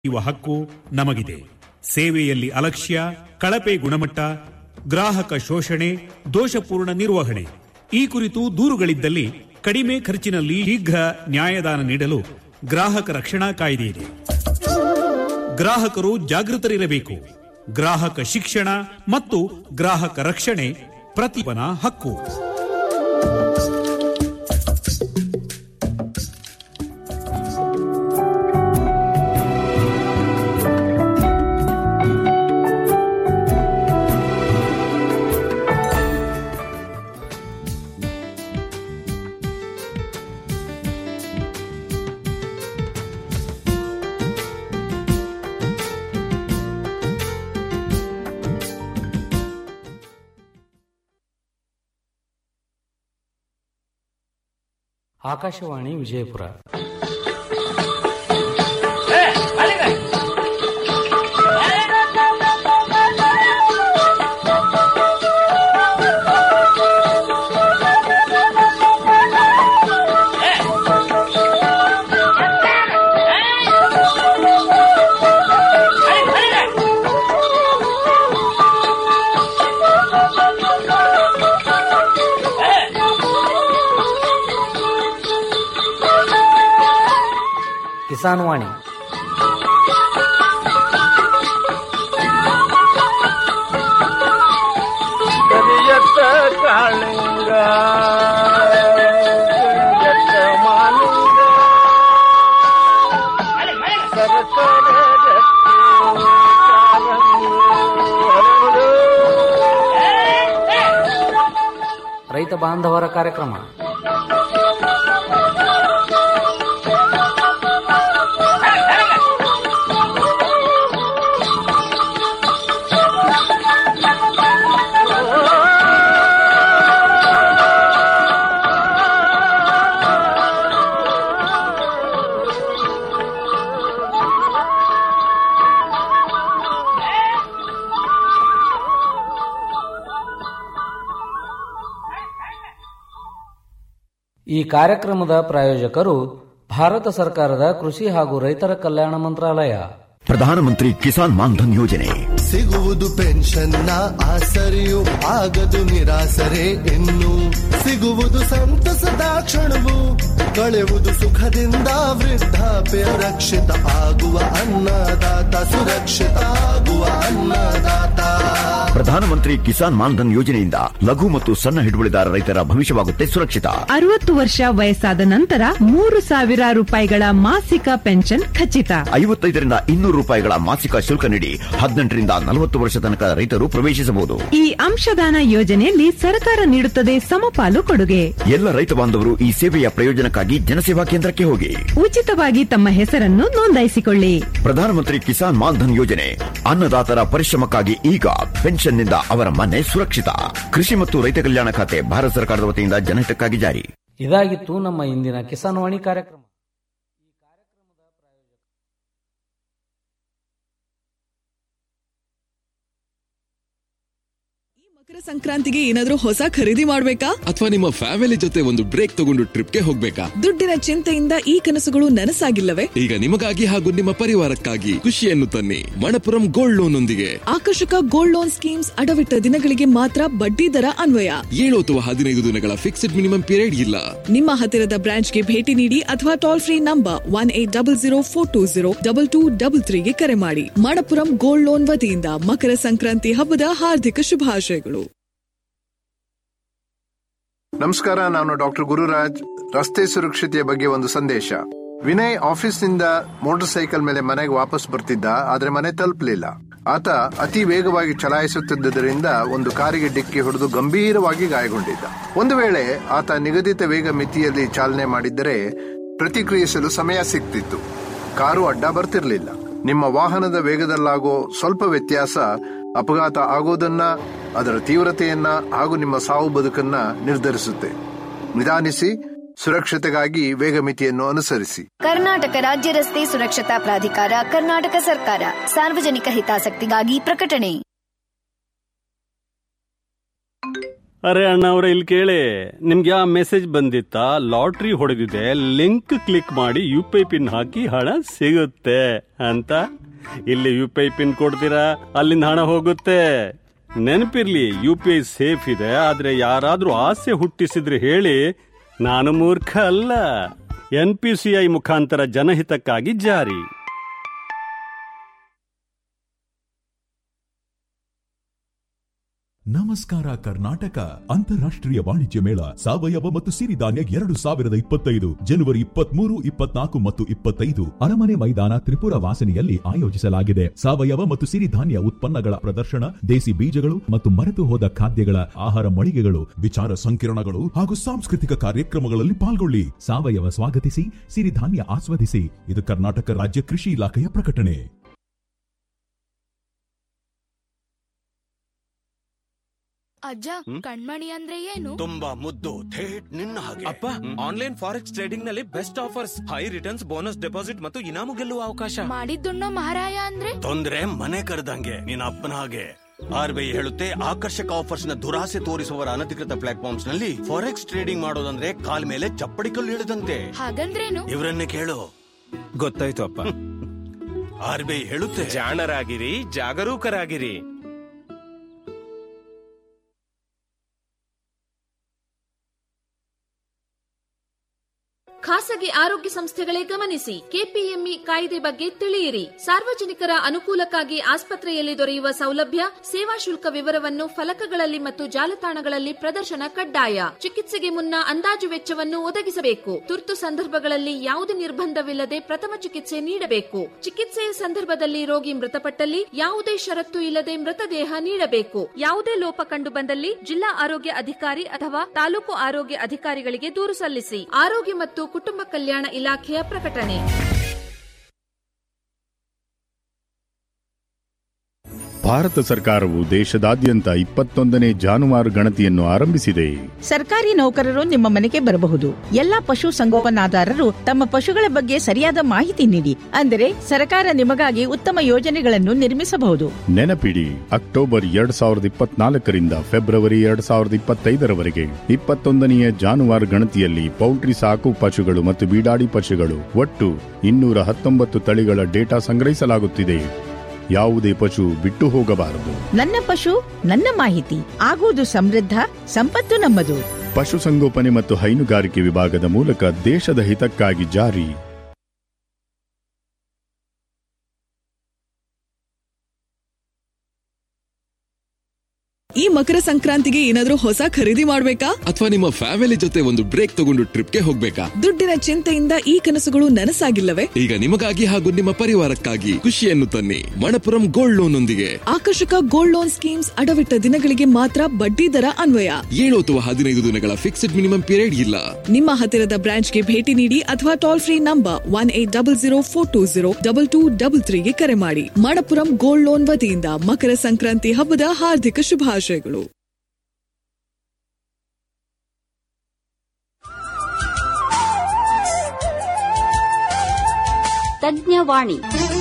ಪಡೆಯುವ ಹಕ್ಕು ನಮಗಿದೆ ಸೇವೆಯಲ್ಲಿ ಅಲಕ್ಷ್ಯ ಕಳಪೆ ಗುಣಮಟ್ಟ ಗ್ರಾಹಕ ಶೋಷಣೆ ದೋಷಪೂರ್ಣ ನಿರ್ವಹಣೆ ಈ ಕುರಿತು ದೂರುಗಳಿದ್ದಲ್ಲಿ ಕಡಿಮೆ ಖರ್ಚಿನಲ್ಲಿ ಶೀಘ್ರ ನ್ಯಾಯದಾನ ನೀಡಲು ಗ್ರಾಹಕ ರಕ್ಷಣಾ ಕಾಯ್ದೆ ಇದೆ ಗ್ರಾಹಕರು ಜಾಗೃತರಿರಬೇಕು ಗ್ರಾಹಕ ಶಿಕ್ಷಣ ಮತ್ತು ಗ್ರಾಹಕ ರಕ್ಷಣೆ ಪ್ರತಿಪನ ಹಕ್ಕು ಆಕಾಶವಾಣಿ ವಿಜಯಪುರ ಕಿಸಾನ್ ವಾಣಿ ಕರಿಯತ್ತ ಕಾಳಿಂಗ ಕರಿಯತ್ತ ಮಾಲಿಂಗ ಸರಸರ ಗಟ್ಟಿ ಕಾಲಂಗಿ ಹರಡು. ರೈತ ಬಾಂಧವರ ಕಾರ್ಯಕ್ರಮ ಈ ಕಾರ್ಯಕ್ರಮದ ಪ್ರಾಯೋಜಕರು ಭಾರತ ಸರ್ಕಾರದ ಕೃಷಿ ಹಾಗೂ ರೈತರ ಕಲ್ಯಾಣ ಮಂತ್ರಾಲಯ ಪ್ರಧಾನಮಂತ್ರಿ ಕಿಸಾನ್ ಮಾನ್ಧನ್ ಯೋಜನೆ ಸಿಗುವುದು ಪೆನ್ಷನ್ನ ಆಸರೆಯು ಆಗದು ನಿರಾಸರೆ ಇನ್ನು ಸಿಗುವುದು ಸಂತಸದ ಕ್ಷಣವು ಕಳೆಯುವುದು ಸುಖದಿಂದ ವೃದ್ಧಾಪ್ಯ ರಕ್ಷಿತ ಆಗುವ ಅನ್ನದಾತ ಸುರಕ್ಷಿತ ಆಗುವ ಅನ್ನದಾತ ಪ್ರಧಾನಮಂತ್ರಿ ಕಿಸಾನ್ ಮಾನ್ಧನ್ ಯೋಜನೆಯಿಂದ ಲಘು ಮತ್ತು ಸಣ್ಣ ಹಿಡುವಳಿದಾರ ರೈತರ ಭವಿಷ್ಯವಾಗುತ್ತೆ ಸುರಕ್ಷಿತ ಅರವತ್ತು ವರ್ಷ ವಯಸ್ಸಾದ ನಂತರ ಮೂರು ಸಾವಿರ ರೂಪಾಯಿಗಳ ಮಾಸಿಕ ಪೆನ್ಷನ್ ಖಚಿತ ಐವತ್ತೈದರಿಂದ ಇನ್ನೂರು ರೂಪಾಯಿಗಳ ಮಾಸಿಕ ಶುಲ್ಕ ನೀಡಿ ಹದಿನೆಂಟರಿಂದ ನಲವತ್ತು ವರ್ಷ ತನಕ ರೈತರು ಪ್ರವೇಶಿಸಬಹುದು ಈ ಅಂಶದಾನ ಯೋಜನೆಯಲ್ಲಿ ಸರ್ಕಾರ ನೀಡುತ್ತದೆ ಸಮಪಾಲು ಕೊಡುಗೆ ಎಲ್ಲ ರೈತ ಬಾಂಧವರು ಈ ಸೇವೆಯ ಪ್ರಯೋಜನಕ್ಕಾಗಿ ಜನಸೇವಾ ಕೇಂದ್ರಕ್ಕೆ ಹೋಗಿ ಉಚಿತವಾಗಿ ತಮ್ಮ ಹೆಸರನ್ನು ನೋಂದಾಯಿಸಿಕೊಳ್ಳಿ ಪ್ರಧಾನಮಂತ್ರಿ ಕಿಸಾನ್ ಮಾನ್ಧನ್ ಯೋಜನೆ ಅನ್ನದಾತರ ಪರಿಶ್ರಮಕ್ಕಾಗಿ ಈಗ ಪೆನ್ಷನ್ನಿಂದ ಅವರ ಮನೆ ಸುರಕ್ಷಿತ ಕೃಷಿ ಮತ್ತು ರೈತ ಕಲ್ಯಾಣ ಖಾತೆ ಭಾರತ ಸರ್ಕಾರದ ವತಿಯಿಂದ ಜನಹಿತಕ್ಕಾಗಿ ಜಾರಿ ಇದಾಗಿತ್ತು ನಮ್ಮ ಇಂದಿನ ಕಿಸಾನ್ ವಾಣಿ ಕಾರ್ಯಕ್ರಮ ಮಕರ ಸಂಕ್ರಾಂತಿಗೆ ಏನಾದ್ರೂ ಹೊಸ ಖರೀದಿ ಮಾಡ್ಬೇಕಾ ಅಥವಾ ನಿಮ್ಮ ಫ್ಯಾಮಿಲಿ ಜೊತೆ ಒಂದು ಬ್ರೇಕ್ ತಗೊಂಡು ಟ್ರಿಪ್ಗೆ ಹೋಗ್ಬೇಕಾ ದುಡ್ಡಿನ ಚಿಂತೆಯಿಂದ ಈ ಕನಸುಗಳು ನನಸಾಗಿಲ್ಲವೇ ಈಗ ನಿಮಗಾಗಿ ಹಾಗೂ ನಿಮ್ಮ ಪರಿವಾರಕ್ಕಾಗಿ ಖುಷಿಯನ್ನು ತನ್ನಿ ಮಣಪುರಂ ಗೋಲ್ಡ್ ಲೋನ್ ಒಂದಿಗೆ ಆಕರ್ಷಕ ಗೋಲ್ಡ್ ಲೋನ್ ಸ್ಕೀಮ್ಸ್ ಅಡವಿಟ್ಟ ದಿನಗಳಿಗೆ ಮಾತ್ರ ಬಡ್ಡಿ ದರ ಅನ್ವಯ ಏಳು ಅಥವಾ ಹದಿನೈದು ದಿನಗಳ ಫಿಕ್ಸ್ಡ್ ಮಿನಿಮಮ್ ಪೀರಿಯಡ್ ಇಲ್ಲ ನಿಮ್ಮ ಹತ್ತಿರದ ಬ್ರಾಂಚ್ಗೆ ಭೇಟಿ ನೀಡಿ ಅಥವಾ toll free number one eight double zero four two zero double two double ತ್ರೀಗೆ ಕರೆ ಮಾಡಿ ಮಣಪುರಂ ಗೋಲ್ಡ್ ಲೋನ್ ವತಿಯಿಂದ ಮಕರ ಸಂಕ್ರಾಂತಿ ಹಬ್ಬದ ಹಾರ್ದಿಕ ಶುಭಾಶಯಗಳು ನಮಸ್ಕಾರ ನಾನು ಡಾಕ್ಟರ್ ಗುರುರಾಜ್ ರಸ್ತೆ ಸುರಕ್ಷತೆಯ ಬಗ್ಗೆ ಒಂದು ಸಂದೇಶ ವಿನಯ್ ಆಫೀಸ್ನಿಂದ ಮೋಟಾರ್ ಸೈಕಲ್ ಮೇಲೆ ಮನೆಗೆ ವಾಪಸ್ ಬರ್ತಿದ್ದ ಆದ್ರೆ ಮನೆ ತಲುಪಲಿಲ್ಲ ಆತ ಅತಿ ವೇಗವಾಗಿ ಚಲಾಯಿಸುತ್ತಿದ್ದರಿಂದ ಒಂದು ಕಾರಿಗೆ ಡಿಕ್ಕಿ ಹೊಡೆದು ಗಂಭೀರವಾಗಿ ಗಾಯಗೊಂಡಿದ್ದ ಒಂದು ವೇಳೆ ಆತ ನಿಗದಿತ ವೇಗ ಮಿತಿಯಲ್ಲಿ ಚಾಲನೆ ಮಾಡಿದ್ದರೆ ಪ್ರತಿಕ್ರಿಯಿಸಲು ಸಮಯ ಸಿಗ್ತಿತ್ತು ಕಾರು ಅಡ್ಡ ಬರ್ತಿರ್ಲಿಲ್ಲ ನಿಮ್ಮ ವಾಹನದ ವೇಗದಲ್ಲಾಗೋ ಸ್ವಲ್ಪ ವ್ಯತ್ಯಾಸ ಅಪಘಾತ ಆಗೋದನ್ನ ಅದರ ತೀವ್ರತೆಯನ್ನ ಹಾಗೂ ನಿಮ್ಮ ಸಾವು ಬದುಕನ್ನ ನಿರ್ಧರಿಸುತ್ತೆ ನಿಧಾನಿಸಿ ಸುರಕ್ಷತೆಗಾಗಿ ವೇಗ ಮಿತಿಯನ್ನು ಅನುಸರಿಸಿ ಕರ್ನಾಟಕ ರಾಜ್ಯ ರಸ್ತೆ ಸುರಕ್ಷತಾ ಪ್ರಾಧಿಕಾರ ಕರ್ನಾಟಕ ಸರ್ಕಾರ ಸಾರ್ವಜನಿಕ ಹಿತಾಸಕ್ತಿಗಾಗಿ ಪ್ರಕಟಣೆ ಅರೆ ಅಣ್ಣವ್ರೆ ಇಲ್ಲಿ ಕೇಳಿ ನಿಮ್ಗೆ ಆ ಮೆಸೇಜ್ ಬಂದಿತ್ತಾ ಲಾಟ್ರಿ ಹೊಡೆದಿದೆ ಲಿಂಕ್ ಕ್ಲಿಕ್ ಮಾಡಿ ಯು ಪಿ ಐ ಪಿನ್ ಹಾಕಿ ಹಣ ಸಿಗುತ್ತೆ ಅಂತ ಇಲ್ಲಿ ಯು ಪಿ ಐ ಪಿನ್ ಕೊಡ್ತೀರಾ ಅಲ್ಲಿಂದ ಹಣ ಹೋಗುತ್ತೆ ನೆನಪಿರ್ಲಿ ಯು ಪಿ ಐ ಸೇಫ್ ಇದೆ ಆದ್ರೆ ಯಾರಾದ್ರೂ ಆಸೆ ಹುಟ್ಟಿಸಿದ್ರೆ ಹೇಳಿ ನಾನು ಮೂರ್ಖ ಅಲ್ಲ ಎನ್ ಪಿ ಸಿ ಐ ಮುಖಾಂತರ ಜನಹಿತಕ್ಕಾಗಿ ಜಾರಿ ನಮಸ್ಕಾರ ಕರ್ನಾಟಕ ಅಂತಾರಾಷ್ಟ್ರೀಯ ವಾಣಿಜ್ಯ ಮೇಳ ಸಾವಯವ ಮತ್ತು ಸಿರಿಧಾನ್ಯ ಎರಡು ಸಾವಿರದ ಇಪ್ಪತ್ತೈದು ಜನವರಿ ಇಪ್ಪತ್ಮೂರು ಇಪ್ಪತ್ನಾಲ್ಕು ಮತ್ತು ಇಪ್ಪತ್ತೈದು ಅರಮನೆ ಮೈದಾನ ತ್ರಿಪುರ ವಾಸನೆಯಲ್ಲಿ ಆಯೋಜಿಸಲಾಗಿದೆ ಸಾವಯವ ಮತ್ತು ಸಿರಿಧಾನ್ಯ ಉತ್ಪನ್ನಗಳ ಪ್ರದರ್ಶನ ದೇಸಿ ಬೀಜಗಳು ಮತ್ತು ಮರೆತು ಹೋದ ಖಾದ್ಯಗಳ ಆಹಾರ ಮಳಿಗೆಗಳು ವಿಚಾರ ಸಂಕಿರಣಗಳು ಹಾಗೂ ಸಾಂಸ್ಕೃತಿಕ ಕಾರ್ಯಕ್ರಮಗಳಲ್ಲಿ ಪಾಲ್ಗೊಳ್ಳಿ ಸಾವಯವ ಸ್ವಾಗತಿಸಿ ಸಿರಿಧಾನ್ಯ ಆಸ್ವಾದಿಸಿ ಇದು ಕರ್ನಾಟಕ ರಾಜ್ಯ ಕೃಷಿ ಇಲಾಖೆಯ ಪ್ರಕಟಣೆ ಅಜ್ಜ ಕಣ್ಮಣಿ ಅಂದ್ರೆ ಏನು ತುಂಬಾ ಮುದ್ದು ಥೇಟ್ ನಿನ್ನ ಹಾಗೆ ಅಪ್ಪ ಆನ್ಲೈನ್ ಫಾರೆಕ್ಸ್ ಟ್ರೇಡಿಂಗ್ ನಲ್ಲಿ best offers high returns bonus deposit ಮತ್ತು ಇನಾಮು ಗೆಲ್ಲುವ ಅವಕಾಶ ಮಾಡಿದ್ದುಣ್ಣೋ ಮಹಾರಾಯ ಅಂದ್ರೆ ತೊಂದ್ರೆ ಮನೆ ಕರೆದಂಗೆ ನಿನ್ನ ಅಪ್ಪನ ಹಾಗೆ ಆರ್ ಬಿ ಐ ಹೇಳುತ್ತೆ ಆಕರ್ಷಕ ಆಫರ್ಸ್ ನ ದುರಾಸೆ ತೋರಿಸುವವರ ಅನಧಿಕೃತ ಪ್ಲಾಟ್ಫಾರ್ಮ್ಸ್ ನಲ್ಲಿ ಫಾರೆಕ್ಸ್ ಟ್ರೇಡಿಂಗ್ ಮಾಡೋದಂದ್ರೆ ಕಾಲ್ ಮೇಲೆ ಚಪ್ಪಡಿ ಕಲ್ಲು ಹಿಡಿದಂತೆ ಹಾಗಂದ್ರೇನು ಇವರನ್ನೇ ಕೇಳು ಗೊತ್ತಾಯ್ತು ಅಪ್ಪ ಆರ್ ಬಿ ಐ ಹೇಳುತ್ತೆ ಜಾಣರಾಗಿರಿ ಜಾಗರೂಕರಾಗಿರಿ ಖಾಸಗಿ ಆರೋಗ್ಯ ಸಂಸ್ಥೆಗಳೇ ಗಮನಿಸಿ ಕೆಪಿಎಂಇ ಕಾಯ್ದೆ ಬಗ್ಗೆ ತಿಳಿಯಿರಿ ಸಾರ್ವಜನಿಕರ ಅನುಕೂಲಕ್ಕಾಗಿ ಆಸ್ಪತ್ರೆಯಲ್ಲಿ ದೊರೆಯುವ ಸೌಲಭ್ಯ ಸೇವಾ ಶುಲ್ಕ ವಿವರವನ್ನು ಫಲಕಗಳಲ್ಲಿ ಮತ್ತು ಜಾಲತಾಣಗಳಲ್ಲಿ ಪ್ರದರ್ಶನ ಕಡ್ಡಾಯ ಚಿಕಿತ್ಸೆಗೆ ಮುನ್ನ ಅಂದಾಜು ವೆಚ್ಚವನ್ನು ಒದಗಿಸಬೇಕು ತುರ್ತು ಸಂದರ್ಭಗಳಲ್ಲಿ ಯಾವುದೇ ನಿರ್ಬಂಧವಿಲ್ಲದೆ ಪ್ರಥಮ ಚಿಕಿತ್ಸೆ ನೀಡಬೇಕು ಚಿಕಿತ್ಸೆಯ ಸಂದರ್ಭದಲ್ಲಿ ರೋಗಿ ಮೃತಪಟ್ಟಲ್ಲಿ ಯಾವುದೇ ಷರತ್ತು ಇಲ್ಲದೆ ಮೃತದೇಹ ನೀಡಬೇಕು ಯಾವುದೇ ಲೋಪ ಕಂಡು ಬಂದಲ್ಲಿ ಜಿಲ್ಲಾ ಆರೋಗ್ಯ ಅಧಿಕಾರಿ ಅಥವಾ ತಾಲೂಕು ಆರೋಗ್ಯ ಅಧಿಕಾರಿಗಳಿಗೆ ದೂರು ಸಲ್ಲಿಸಿ ಆರೋಗ್ಯ ಮತ್ತು ಕುಟುಂಬ ಕಲ್ಯಾಣ ಇಲಾಖೆಯ ಪ್ರಕಟಣೆ ಭಾರತ ಸರ್ಕಾರವು ದೇಶದಾದ್ಯಂತ ಇಪ್ಪತ್ತೊಂದನೇ ಜಾನುವಾರು ಗಣತಿಯನ್ನು ಆರಂಭಿಸಿದೆ ಸರ್ಕಾರಿ ನೌಕರರು ನಿಮ್ಮ ಮನೆಗೆ ಬರಬಹುದು ಎಲ್ಲಾ ಪಶು ಸಂಗೋಪನಾದಾರರು ತಮ್ಮ ಪಶುಗಳ ಬಗ್ಗೆ ಸರಿಯಾದ ಮಾಹಿತಿ ನೀಡಿ ಅಂದರೆ ಸರ್ಕಾರ ನಿಮಗಾಗಿ ಉತ್ತಮ ಯೋಜನೆಗಳನ್ನು ನಿರ್ಮಿಸಬಹುದು ನೆನಪಿಡಿ ಅಕ್ಟೋಬರ್ ಎರಡ್ ಸಾವಿರದ ಇಪ್ಪತ್ನಾಲ್ಕರಿಂದ ಫೆಬ್ರವರಿ ಎರಡ್ ಸಾವಿರದ ಇಪ್ಪತ್ತೈದರವರೆಗೆ ಇಪ್ಪತ್ತೊಂದನೆಯ ಜಾನುವಾರು ಗಣತಿಯಲ್ಲಿ ಪೌಲ್ಟ್ರಿ ಸಾಕು ಪಶುಗಳು ಮತ್ತು ಬೀಡಾಡಿ ಪಶುಗಳು ಒಟ್ಟು ಇನ್ನೂರ ಹತ್ತೊಂಬತ್ತು ತಳಿಗಳ ಡೇಟಾ ಸಂಗ್ರಹಿಸಲಾಗುತ್ತಿದೆ ಯಾವುದೇ ಪಶು ಬಿಟ್ಟು ಹೋಗಬಾರದು ನನ್ನ ಪಶು ನನ್ನ ಮಾಹಿತಿ ಆಗುವುದು ಸಮೃದ್ಧ ಸಂಪತ್ತು ನಮ್ಮದು ಪಶುಸಂಗೋಪನೆ ಮತ್ತು ಹೈನುಗಾರಿಕೆ ವಿಭಾಗದ ಮೂಲಕ ದೇಶದ ಹಿತಕ್ಕಾಗಿ ಜಾರಿ ಈ ಮಕರ ಸಂಕ್ರಾಂತಿಗೆ ಏನಾದ್ರೂ ಹೊಸ ಖರೀದಿ ಮಾಡ್ಬೇಕಾ ಅಥವಾ ನಿಮ್ಮ ಫ್ಯಾಮಿಲಿ ಜೊತೆ ಒಂದು ಬ್ರೇಕ್ ತಗೊಂಡು ಟ್ರಿಪ್ಗೆ ಹೋಗ್ಬೇಕಾ ದುಡ್ಡಿನ ಚಿಂತೆಯಿಂದ ಈ ಕನಸುಗಳು ನನಸಾಗಿಲ್ಲವೇ ಈಗ ನಿಮಗಾಗಿ ಹಾಗೂ ನಿಮ್ಮ ಪರಿವಾರಕ್ಕಾಗಿ ಖುಷಿಯನ್ನು ತನ್ನಿ ಮಣಪುರಂ ಗೋಲ್ಡ್ ಲೋನ್ ಒಂದಿಗೆ ಆಕರ್ಷಕ ಗೋಲ್ಡ್ ಲೋನ್ ಸ್ಕೀಮ್ಸ್ ಅಡವಿಟ್ಟ ದಿನಗಳಿಗೆ ಮಾತ್ರ ಬಡ್ಡಿ ದರ ಅನ್ವಯ ಏಳು ಅಥವಾ ಹದಿನೈದು ದಿನಗಳ ಫಿಕ್ಸ್ಡ್ ಮಿನಿಮಮ್ ಪೀರಿಯಡ್ ಇಲ್ಲ ನಿಮ್ಮ ಹತ್ತಿರದ ಬ್ರಾಂಚ್ಗೆ ಭೇಟಿ ನೀಡಿ ಅಥವಾ toll free number one eight double zero four two zero double two double ತ್ರೀಗೆ ಕರೆ ಮಾಡಿ ಮಣಪುರಂ ಗೋಲ್ಡ್ ಲೋನ್ ವತಿಯಿಂದ ಮಕರ ಸಂಕ್ರಾಂತಿ ಹಬ್ಬದ ಹಾರ್ದಿಕ ಶುಭಾಶಯಗಳು ತಜ್ಞವಾಣಿ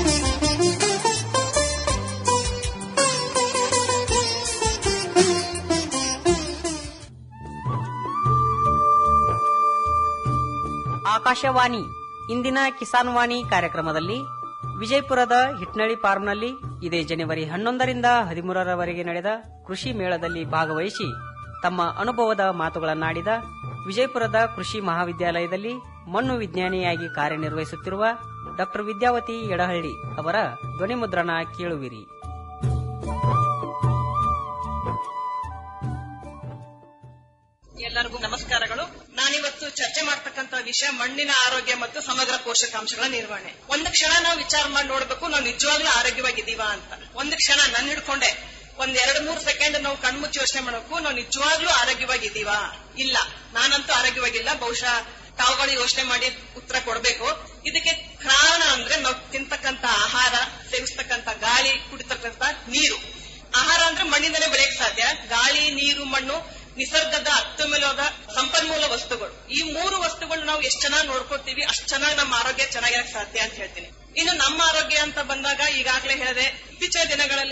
ಆಕಾಶವಾಣಿ ಇಂದಿನ ಕಿಸಾನ್ ವಾಣಿ ಕಾರ್ಯಕ್ರಮದಲ್ಲಿ ವಿಜಯಪುರದ ಹಿಟ್ನಳ್ಳಿ ಫಾರ್ಮ್ನಲ್ಲಿ ಇದೇ ಜನವರಿ ಹನ್ನೊಂದರಿಂದ ಹದಿಮೂರರವರೆಗೆ ನಡೆದ ಕೃಷಿ ಮೇಳದಲ್ಲಿ ಭಾಗವಹಿಸಿ ತಮ್ಮ ಅನುಭವದ ಮಾತುಗಳನ್ನಾಡಿದ ವಿಜಯಪುರದ ಕೃಷಿ ಮಹಾವಿದ್ಯಾಲಯದಲ್ಲಿ ಮಣ್ಣು ವಿಜ್ಞಾನಿಯಾಗಿ ಕಾರ್ಯನಿರ್ವಹಿಸುತ್ತಿರುವ ಡಾಕ್ಟರ್ ವಿದ್ಯಾವತಿ ಎಡಹಳ್ಳಿ ಅವರ ಧ್ವನಿಮುದ್ರಣ ಕೇಳುವಿರಿ ಎಲ್ಲರಿಗೂ ನಮಸ್ಕಾರಗಳು ನಾನಿವತ್ತು ಚರ್ಚೆ ಮಾಡ್ತಕ್ಕಂತ ವಿಷಯ ಮಣ್ಣಿನ ಆರೋಗ್ಯ ಮತ್ತು ಸಮಗ್ರ ಪೋಷಕಾಂಶಗಳ ನಿರ್ವಹಣೆ ಒಂದು ಕ್ಷಣ ನಾವು ವಿಚಾರ ಮಾಡಿ ನೋಡ್ಬೇಕು ನಾವು ನಿಜವಾಗ್ಲೂ ಆರೋಗ್ಯವಾಗಿದ್ದೀವಾ ಅಂತ ಒಂದು ಕ್ಷಣ ನನ್ನ ಹಿಡ್ಕೊಂಡೆ ಒಂದ್ ಎರಡ್ ಮೂರು ಸೆಕೆಂಡ್ ನಾವು ಕಣ್ಮುಚ್ಚಿ ಯೋಚನೆ ಮಾಡಬೇಕು ನಾವು ನಿಜವಾಗ್ಲೂ ಆರೋಗ್ಯವಾಗಿದ್ದೀವಾ ಇಲ್ಲ ನಾನಂತೂ ಆರೋಗ್ಯವಾಗಿಲ್ಲ ಬಹುಶಃ ತಾವುಗಳು ಯೋಚನೆ ಮಾಡಿ ಉತ್ತರ ಕೊಡಬೇಕು ಇದಕ್ಕೆ ಕಾರಣ ಅಂದ್ರೆ ನಾವು ತಿಂತಕ್ಕಂತ ಆಹಾರ ಸೇವಿಸ್ತಕ್ಕಂತ ಗಾಳಿ ಕುಡಿತಕ್ಕಂತ ನೀರು ಆಹಾರ ಅಂದ್ರೆ ಮಣ್ಣಿಂದನೇ ಬೆಳೆಯಕ್ ಸಾಧ್ಯ ಗಾಳಿ ನೀರು ಮಣ್ಣು ನಿಸರ್ಗದ ಅತ್ಯಮೂಲ್ಯವಾದ ಸಂಪನ್ಮೂಲ ವಸ್ತುಗಳು ಈ ಮೂರು ವಸ್ತುಗಳು ನಾವು ಎಷ್ಟು ಚೆನ್ನಾಗಿ ನೋಡ್ಕೊತೀವಿ ಅಷ್ಟು ಚೆನ್ನಾಗಿ ನಮ್ಮ ಆರೋಗ್ಯ ಚೆನ್ನಾಗಿರಕ್ ಸಾಧ್ಯ ಅಂತ ಹೇಳ್ತೀನಿ ಇನ್ನು ನಮ್ಮ ಆರೋಗ್ಯ ಅಂತ ಬಂದಾಗ ಈಗಾಗಲೇ ಹೇಳಿದೆ ಇತ್ತೀಚಿನ ದಿನಗಳಲ್ಲಿ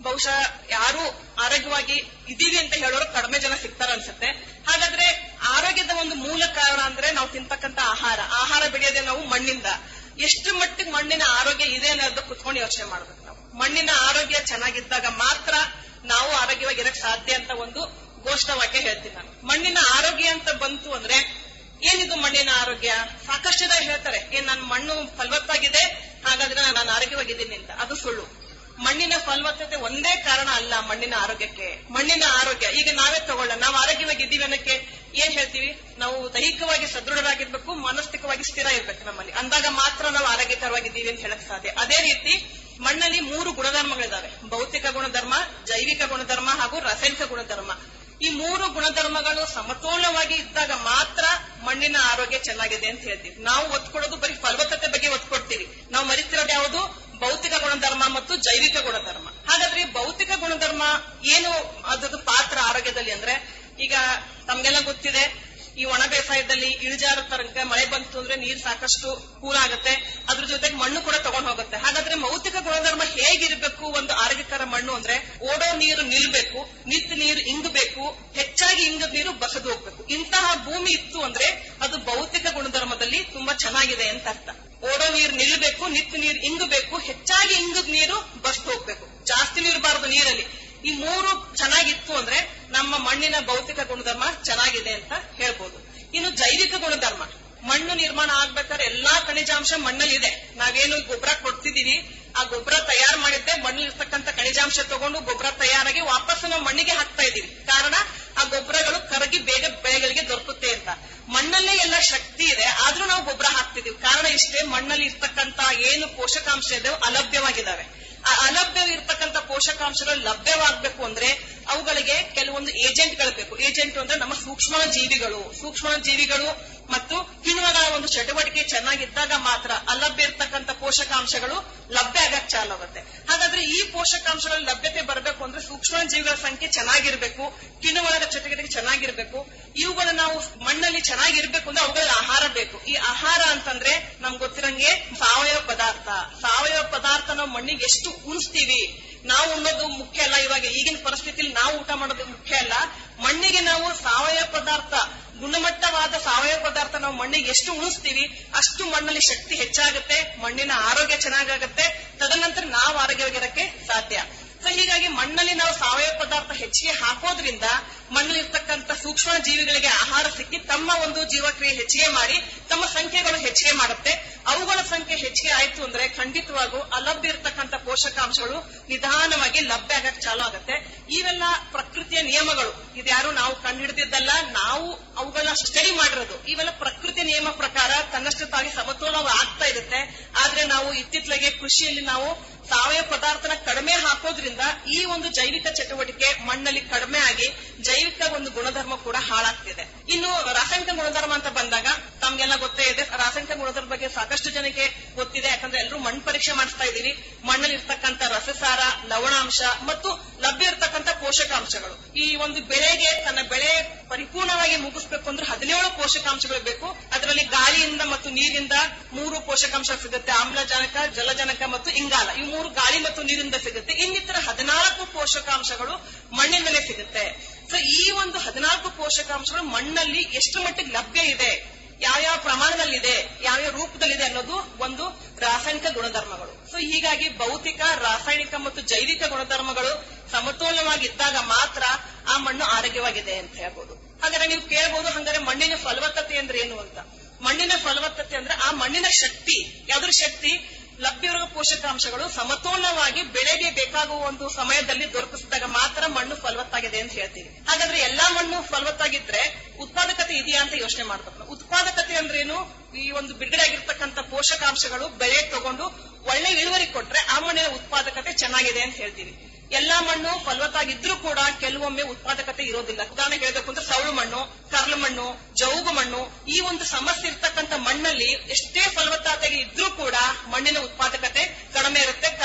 ಬಹುಶಃ ಯಾರು ಆರೋಗ್ಯವಾಗಿ ಇದೀವಿ ಅಂತ ಹೇಳೋರು ಕಡಿಮೆ ಜನ ಸಿಗ್ತಾರ ಅನ್ಸುತ್ತೆ ಹಾಗಾದ್ರೆ ಆರೋಗ್ಯದ ಒಂದು ಮೂಲ ಕಾರಣ ಅಂದ್ರೆ ನಾವು ತಿಂತಕ್ಕಂತ ಆಹಾರ ಆಹಾರ ಬೆಳೆಯೋದೇ ನಾವು ಮಣ್ಣಿಂದ ಎಷ್ಟು ಮಟ್ಟಿಗೆ ಮಣ್ಣಿನ ಆರೋಗ್ಯ ಇದೆ ಅನ್ನೋದು ಕುತ್ಕೊಂಡು ಯೋಚನೆ ಮಾಡ್ಬೇಕು ನಾವು ಮಣ್ಣಿನ ಆರೋಗ್ಯ ಚೆನ್ನಾಗಿದ್ದಾಗ ಮಾತ್ರ ನಾವು ಆರೋಗ್ಯವಾಗಿ ಇರಕ್ ಸಾಧ್ಯ ಅಂತ ಒಂದು ಘೋಷಣವಾಕ್ಯ ಹೇಳ್ತೀನಿ ನಾನು ಮಣ್ಣಿನ ಆರೋಗ್ಯ ಅಂತ ಬಂತು ಅಂದ್ರೆ ಏನಿದು ಮಣ್ಣಿನ ಆರೋಗ್ಯ ಸಾಕಷ್ಟು ಜನ ಹೇಳ್ತಾರೆ ಏನ್ ನನ್ನ ಮಣ್ಣು ಫಲವತ್ತಾಗಿದೆ ಹಾಗಾದ್ರೆ ನಾನು ಆರೋಗ್ಯವಾಗಿದ್ದೀನಿ ಅಂತ ಅದು ಸುಳ್ಳು ಮಣ್ಣಿನ ಫಲವತ್ತತೆ ಒಂದೇ ಕಾರಣ ಅಲ್ಲ ಮಣ್ಣಿನ ಆರೋಗ್ಯಕ್ಕೆ ಮಣ್ಣಿನ ಆರೋಗ್ಯ ಈಗ ನಾವೇ ತಗೊಳ್ಳೋಣ ನಾವು ಆರೋಗ್ಯವಾಗಿದ್ದೀವಿ ಅನ್ನಕ್ಕೆ ಏನ್ ಹೇಳ್ತೀವಿ ನಾವು ದೈಹಿಕವಾಗಿ ಸದೃಢರಾಗಿರ್ಬೇಕು ಮಾನಸಿಕವಾಗಿ ಸ್ಥಿರ ಇರ್ಬೇಕು ನಮ್ಮಲ್ಲಿ ಅಂದಾಗ ಮಾತ್ರ ನಾವು ಆರೋಗ್ಯಕರವಾಗಿದ್ದೀವಿ ಅಂತ ಹೇಳಕ್ ಸಾಧ್ಯ ಅದೇ ರೀತಿ ಮಣ್ಣಲ್ಲಿ ಮೂರು ಗುಣಧರ್ಮಗಳಿದಾವೆ ಭೌತಿಕ ಗುಣಧರ್ಮ ಜೈವಿಕ ಗುಣಧರ್ಮ ಹಾಗೂ ರಾಸಾಯನಿಕ ಗುಣಧರ್ಮ ಈ ಮೂರು ಗುಣಧರ್ಮಗಳು ಸಮತೋಲನವಾಗಿ ಇದ್ದಾಗ ಮಾತ್ರ ಮಣ್ಣಿನ ಆರೋಗ್ಯ ಚೆನ್ನಾಗಿದೆ ಅಂತ ಹೇಳ್ತೀವಿ ನಾವು ಒತ್ತು ಕೊಡೋದು ಬರೀ ಫಲವತ್ತತೆ ಬಗ್ಗೆ ಒತ್ತು ಕೊಡ್ತೀವಿ ನಾವು ಮರಿತಿರೋದು ಯಾವುದು ಭೌತಿಕ ಗುಣಧರ್ಮ ಮತ್ತು ಜೈವಿಕ ಗುಣಧರ್ಮ ಹಾಗಾದ್ರೆ ಈ ಭೌತಿಕ ಗುಣಧರ್ಮ ಏನು ಅದ್ರದ್ದು ಪಾತ್ರ ಆರೋಗ್ಯದಲ್ಲಿ ಅಂದ್ರೆ ಈಗ ತಮ್ಗೆಲ್ಲ ಗೊತ್ತಿದೆ ಈ ಒಣ ಬೇಸಾಯದಲ್ಲಿ ಇಳಿಜಾರು ತರಂಗ ಮಳೆ ಬಂತು ಅಂದ್ರೆ ನೀರು ಸಾಕಷ್ಟು ಕೂಲಾಗುತ್ತೆ ಅದ್ರ ಜೊತೆಗೆ ಮಣ್ಣು ಕೂಡ ತಗೊಂಡ್ ಹೋಗುತ್ತೆ ಹಾಗಾದ್ರೆ ಭೌತಿಕ ಗುಣಧರ್ಮ ಹೇಗಿರ್ಬೇಕು ಒಂದು ಆರೋಗ್ಯಕರ ಮಣ್ಣು ಅಂದ್ರೆ ಓಡೋ ನೀರು ನಿಲ್ಬೇಕು ನಿಂತ ನೀರು ಇಂಗಬೇಕು ಹೆಚ್ಚಾಗಿ ಇಂಗದ ನೀರು ಬಸದು ಹೋಗ್ಬೇಕು ಇಂತಹ ಭೂಮಿ ಇತ್ತು ಅಂದ್ರೆ ಅದು ಭೌತಿಕ ಗುಣಧರ್ಮದಲ್ಲಿ ತುಂಬಾ ಚೆನ್ನಾಗಿದೆ ಅಂತ ಅರ್ಥ ಓಡೋ ನೀರು ನಿಲ್ಬೇಕು ನಿಂತ ನೀರು ಇಂಗಬೇಕು ಹೆಚ್ಚಾಗಿ ಇಂಗದ ನೀರು ಬಸ್ದು ಹೋಗ್ಬೇಕು ಜಾಸ್ತಿ ನೀರು ಬಾರದು ನೀರಲ್ಲಿ ಈ ಮೂರು ಚೆನ್ನಾಗಿತ್ತು ಅಂದ್ರೆ ನಮ್ಮ ಮಣ್ಣಿನ ಭೌತಿಕ ಗುಣಧರ್ಮ ಚೆನ್ನಾಗಿದೆ ಅಂತ ಹೇಳ್ಬೋದು ಇನ್ನು ಜೈವಿಕ ಗುಣಧರ್ಮ ಮಣ್ಣು ನಿರ್ಮಾಣ ಆಗ್ಬೇಕಾದ್ರೆ ಎಲ್ಲಾ ಖನಿಜಾಂಶ ಮಣ್ಣಲ್ಲಿ ಇದೆ ನಾವೇನು ಗೊಬ್ಬರ ಕೊಡ್ತಿದೀವಿ ಆ ಗೊಬ್ಬರ ತಯಾರು ಮಾಡಿದ್ದೆ ಮಣ್ಣಲ್ಲಿ ಇರ್ತಕ್ಕಂಥ ಖನಿಜಾಂಶ ತಗೊಂಡು ಗೊಬ್ಬರ ತಯಾರಾಗಿ ವಾಪಸ್ ನಾವು ಮಣ್ಣಿಗೆ ಹಾಕ್ತಾ ಇದೀವಿ ಕಾರಣ ಆ ಗೊಬ್ಬರಗಳು ಕರಗಿ ಬೇಗ ಬೆಳೆಗಳಿಗೆ ದೊರಕುತ್ತೆ ಅಂತ ಮಣ್ಣಲ್ಲೇ ಎಲ್ಲ ಶಕ್ತಿ ಇದೆ ಆದ್ರೂ ನಾವು ಗೊಬ್ಬರ ಹಾಕ್ತಿದೀವಿ ಕಾರಣ ಇಷ್ಟೇ ಮಣ್ಣಲ್ಲಿ ಇರ್ತಕ್ಕಂತ ಏನು ಪೋಷಕಾಂಶ ಇದೆ ಅಲಭ್ಯವಾಗಿದ್ದಾವೆ ಆ ಅಲಭ್ಯವಿರ್ತಕ್ಕಂಥ ಪೋಷಕಾಂಶಗಳು ಲಭ್ಯವಾಗಬೇಕು ಅಂದ್ರೆ ಅವುಗಳಿಗೆ ಕೆಲವೊಂದು ಏಜೆಂಟ್ಗಳು ಬೇಕು ಏಜೆಂಟ್ ಅಂದ್ರೆ ನಮ್ಮ ಸೂಕ್ಷ್ಮ ಜೀವಿಗಳು ಸೂಕ್ಷ್ಮ ಜೀವಿಗಳು ಮತ್ತು ಕಿಣ್ವಗಳ ಒಂದು ಚಟುವಟಿಕೆ ಚೆನ್ನಾಗಿದ್ದಾಗ ಮಾತ್ರ ಅಲಭ್ಯ ಇರ್ತಕ್ಕಂಥ ಪೋಷಕಾಂಶಗಳು ಲಭ್ಯ ಆಗಕ್ ಚಾಲಾಗುತ್ತೆ ಹಾಗಾದ್ರೆ ಈ ಪೋಷಕಾಂಶಗಳ ಲಭ್ಯತೆ ಬರಬೇಕು ಅಂದ್ರೆ ಸೂಕ್ಷ್ಮ ಜೀವಿಗಳ ಸಂಖ್ಯೆ ಚೆನ್ನಾಗಿರ್ಬೇಕು ಕಿಣ್ವಗಳ ಚಟುವಟಿಕೆ ಚೆನ್ನಾಗಿರ್ಬೇಕು ಇವುಗಳು ನಾವು ಮಣ್ಣಲ್ಲಿ ಚೆನ್ನಾಗಿರ್ಬೇಕು ಅಂದ್ರೆ ಅವುಗಳಲ್ಲಿ ಆಹಾರ ಬೇಕು ಈ ಆಹಾರ ಅಂತಂದ್ರೆ ನಮ್ಗೆ ಗೊತ್ತಿರಂಗೆ ಸಾವಯವ ಪದಾರ್ಥ ಸಾವಯವ ಪದಾರ್ಥ ನಾವು ಮಣ್ಣಿಗೆ ಎಷ್ಟು ಉಣಿಸ್ತೀವಿ ನಾವು ಉಣ್ಣೋದು ಮುಖ್ಯ ಅಲ್ಲ ಇವಾಗ ಈಗಿನ ಪರಿಸ್ಥಿತಿಯಲ್ಲಿ ನಾವು ಊಟ ಮಾಡೋದು ಮುಖ್ಯ ಅಲ್ಲ ಮಣ್ಣಿಗೆ ನಾವು ಸಾವಯವ ಪದಾರ್ಥ ಗುಣಮಟ್ಟವಾದ ಸಾವಯವ ಪದಾರ್ಥ ನಾವು ಮಣ್ಣಿಗೆ ಎಷ್ಟು ಉಣಿಸ್ತೀವಿ ಅಷ್ಟು ಮಣ್ಣಲ್ಲಿ ಶಕ್ತಿ ಹೆಚ್ಚಾಗುತ್ತೆ ಮಣ್ಣಿನ ಆರೋಗ್ಯ ಚೆನ್ನಾಗಾಗುತ್ತೆ ತದನಂತರ ನಾವು ಆರೋಗ್ಯವಾಗಿರಕ್ಕೆ ಸಾಧ್ಯ ಸೊ ಹೀಗಾಗಿ ಮಣ್ಣಲ್ಲಿ ನಾವು ಸಾವಯವ ಪದಾರ್ಥ ಹೆಚ್ಚಿಗೆ ಹಾಕೋದ್ರಿಂದ ಮಣ್ಣಲ್ಲಿ ಇರ್ತಕ್ಕಂಥ ಸೂಕ್ಷ್ಮ ಜೀವಿಗಳಿಗೆ ಆಹಾರ ಸಿಕ್ಕಿ ತಮ್ಮ ಒಂದು ಜೀವಕ್ರಿಯೆ ಹೆಚ್ಚಿಗೆ ಮಾಡಿ ತಮ್ಮ ಸಂಖ್ಯೆಗಳು ಹೆಚ್ಚಿಗೆ ಮಾಡುತ್ತೆ ಅವುಗಳ ಸಂಖ್ಯೆ ಹೆಚ್ಚಿಗೆ ಆಯ್ತು ಅಂದ್ರೆ ಖಂಡಿತವಾಗೂ ಅಲಭ್ಯ ಇರ್ತಕ್ಕಂಥ ಪೋಷಕಾಂಶಗಳು ನಿಧಾನವಾಗಿ ಲಭ್ಯ ಆಗಕ್ ಚಾಲು ಆಗುತ್ತೆ ಇವೆಲ್ಲ ಪ್ರಕೃತಿಯ ನಿಯಮಗಳು ಇದ್ಯಾರು ನಾವು ಕಂಡುಹಿಡಿದಿದ್ದಲ್ಲ ನಾವು ಅವುಗಳನ್ನ ಸ್ಟಡಿ ಮಾಡಿರೋದು ಇವೆಲ್ಲ ಪ್ರಕೃತಿಯ ನಿಯಮ ಪ್ರಕಾರ ತನ್ನಷ್ಟು ತಾಗಿ ಸಮತೋಲನ ಆಗ್ತಾ ಇರುತ್ತೆ ಆದ್ರೆ ನಾವು ಇತ್ತಿತ್ತಲೆಗೆ ಕೃಷಿಯಲ್ಲಿ ನಾವು ಸಾವಯವ ಪದಾರ್ಥನ ಕಡಿಮೆ ಹಾಕೋದ್ರಿಂದ ಈ ಒಂದು ಜೈವಿಕ ಚಟುವಟಿಕೆ ಮಣ್ಣಲ್ಲಿ ಕಡಿಮೆ ಆಗಿ ಜೈವಿಕ ಒಂದು ಗುಣಧರ್ಮ ಕೂಡ ಹಾಳಾಗ್ತಿದೆ ಇನ್ನು ರಾಸಾಯನಿಕ ಗುಣಧರ್ಮ ಅಂತ ಬಂದಾಗ ತಮ್ಗೆಲ್ಲ ಗೊತ್ತೇ ಇದೆ ರಾಸಾಯನಿಕ ಗುಣಧರ್ಮ ಬಗ್ಗೆ ಸಾಕಷ್ಟು ಜನಕ್ಕೆ ಗೊತ್ತಿದೆ ಯಾಕಂದ್ರೆ ಎಲ್ಲರೂ ಮಣ್ಣು ಪರೀಕ್ಷೆ ಮಾಡಿಸ್ತಾ ಇದೀವಿ ಮಣ್ಣಲ್ಲಿ ಇರ್ತಕ್ಕಂಥ ರಸಸಾರ ಲವಣಾಂಶ ಮತ್ತು ಲಭ್ಯ ಇರ್ತಕ್ಕಂಥ ಪೋಷಕಾಂಶಗಳು ಈ ಒಂದು ಬೆಳೆಗೆ ತನ್ನ ಬೆಳೆ ಪರಿಪೂರ್ಣವಾಗಿ ಮುಗಿಸ್ಬೇಕು ಅಂದ್ರೆ ಹದಿನೇಳು ಪೋಷಕಾಂಶಗಳು ಬೇಕು ಅದರಲ್ಲಿ ಗಾಳಿಯಿಂದ ಮತ್ತು ನೀರಿಂದ ಮೂರು ಪೋಷಕಾಂಶ ಸಿಗುತ್ತೆ ಆಮ್ಲಜನಕ ಜಲಜನಕ ಮತ್ತು ಇಂಗಾಲ ಈ ಮೂರು ಗಾಳಿ ಮತ್ತು ನೀರಿಂದ ಸಿಗುತ್ತೆ ಇನ್ನಿತರ ಹದಿನಾಲ್ಕು ಪೋಷಕಾಂಶಗಳು ಮಣ್ಣಿನಲ್ಲೇ ಸಿಗುತ್ತೆ ಸೊ ಈ ಒಂದು ಹದಿನಾಲ್ಕು ಪೋಷಕಾಂಶಗಳು ಮಣ್ಣಲ್ಲಿ ಎಷ್ಟು ಮಟ್ಟಿಗೆ ಲಭ್ಯ ಇದೆ ಯಾವ್ಯಾವ ಪ್ರಮಾಣದಲ್ಲಿದೆ ಯಾವ್ಯಾವ ರೂಪದಲ್ಲಿದೆ ಅನ್ನೋದು ಒಂದು ರಾಸಾಯನಿಕ ಗುಣಧರ್ಮಗಳು ಸೊ ಹೀಗಾಗಿ ಭೌತಿಕ ರಾಸಾಯನಿಕ ಮತ್ತು ಜೈವಿಕ ಗುಣಧರ್ಮಗಳು ಸಮತೋಲನವಾಗಿದ್ದಾಗ ಮಾತ್ರ ಆ ಮಣ್ಣು ಆರೋಗ್ಯವಾಗಿದೆ ಅಂತ ಹೇಳ್ಬೋದು ಹಾಗಾದ್ರೆ ನೀವು ಕೇಳಬಹುದು ಹಂಗಾರೆ ಮಣ್ಣಿನ ಫಲವತ್ತತೆ ಅಂದ್ರೆ ಏನು ಅಂತ ಮಣ್ಣಿನ ಫಲವತ್ತತೆ ಅಂದ್ರೆ ಆ ಮಣ್ಣಿನ ಶಕ್ತಿ ಯಾವ್ದ್ರ ಶಕ್ತಿ ಲಭ್ಯವಿರುವ ಪೋಷಕಾಂಶಗಳು ಸಮತೋಲನವಾಗಿ ಬೆಳೆಗೆ ಬೇಕಾಗುವ ಒಂದು ಸಮಯದಲ್ಲಿ ದೊರಕಿಸಿದಾಗ ಮಾತ್ರ ಮಣ್ಣು ಫಲವತ್ತಾಗಿದೆ ಅಂತ ಹೇಳ್ತೀವಿ ಹಾಗಾದ್ರೆ ಎಲ್ಲಾ ಮಣ್ಣು ಫಲವತ್ತಾಗಿದ್ರೆ ಉತ್ಪಾದಕತೆ ಇದೆಯಾ ಅಂತ ಯೋಚನೆ ಮಾಡ್ಬೇಕು ನಾವು. ಉತ್ಪಾದಕತೆ ಅಂದ್ರೇನು ಈ ಒಂದು ಬಿಡುಗಡೆ ಆಗಿರ್ತಕ್ಕಂಥ ಪೋಷಕಾಂಶಗಳು ಬೆಳೆ ತಗೊಂಡು ಒಳ್ಳೆ ಇಳುವರಿ ಕೊಟ್ರೆ ಆ ಮಣ್ಣಿನ ಉತ್ಪಾದಕತೆ ಚೆನ್ನಾಗಿದೆ ಅಂತ ಹೇಳ್ತೀವಿ ಎಲ್ಲಾ ಮಣ್ಣು ಫಲವತ್ತಾಗಿದ್ರೂ ಕೂಡ ಕೆಲವೊಮ್ಮೆ ಉತ್ಪಾದಕತೆ ಇರೋದಿಲ್ಲ ಉದಾಹರಣೆ ಹೇಳ್ಬೇಕು ಅಂದ್ರೆ ಸೌಳು ಮಣ್ಣು ಕರ್ಲು ಮಣ್ಣು ಜೌಗು ಮಣ್ಣು ಈ ಒಂದು ಸಮಸ್ಯೆ ಇರ್ತಕ್ಕಂಥ ಮಣ್ಣಲ್ಲಿ ಎಷ್ಟೇ ಫಲವತ್ತತೆ ಇದ್ರೂ ಕೂಡ ಮಣ್ಣಿನ ಉತ್ಪಾದಕತೆ ಕಡಿಮೆ ಇರುತ್ತೆ ಕಾರಣ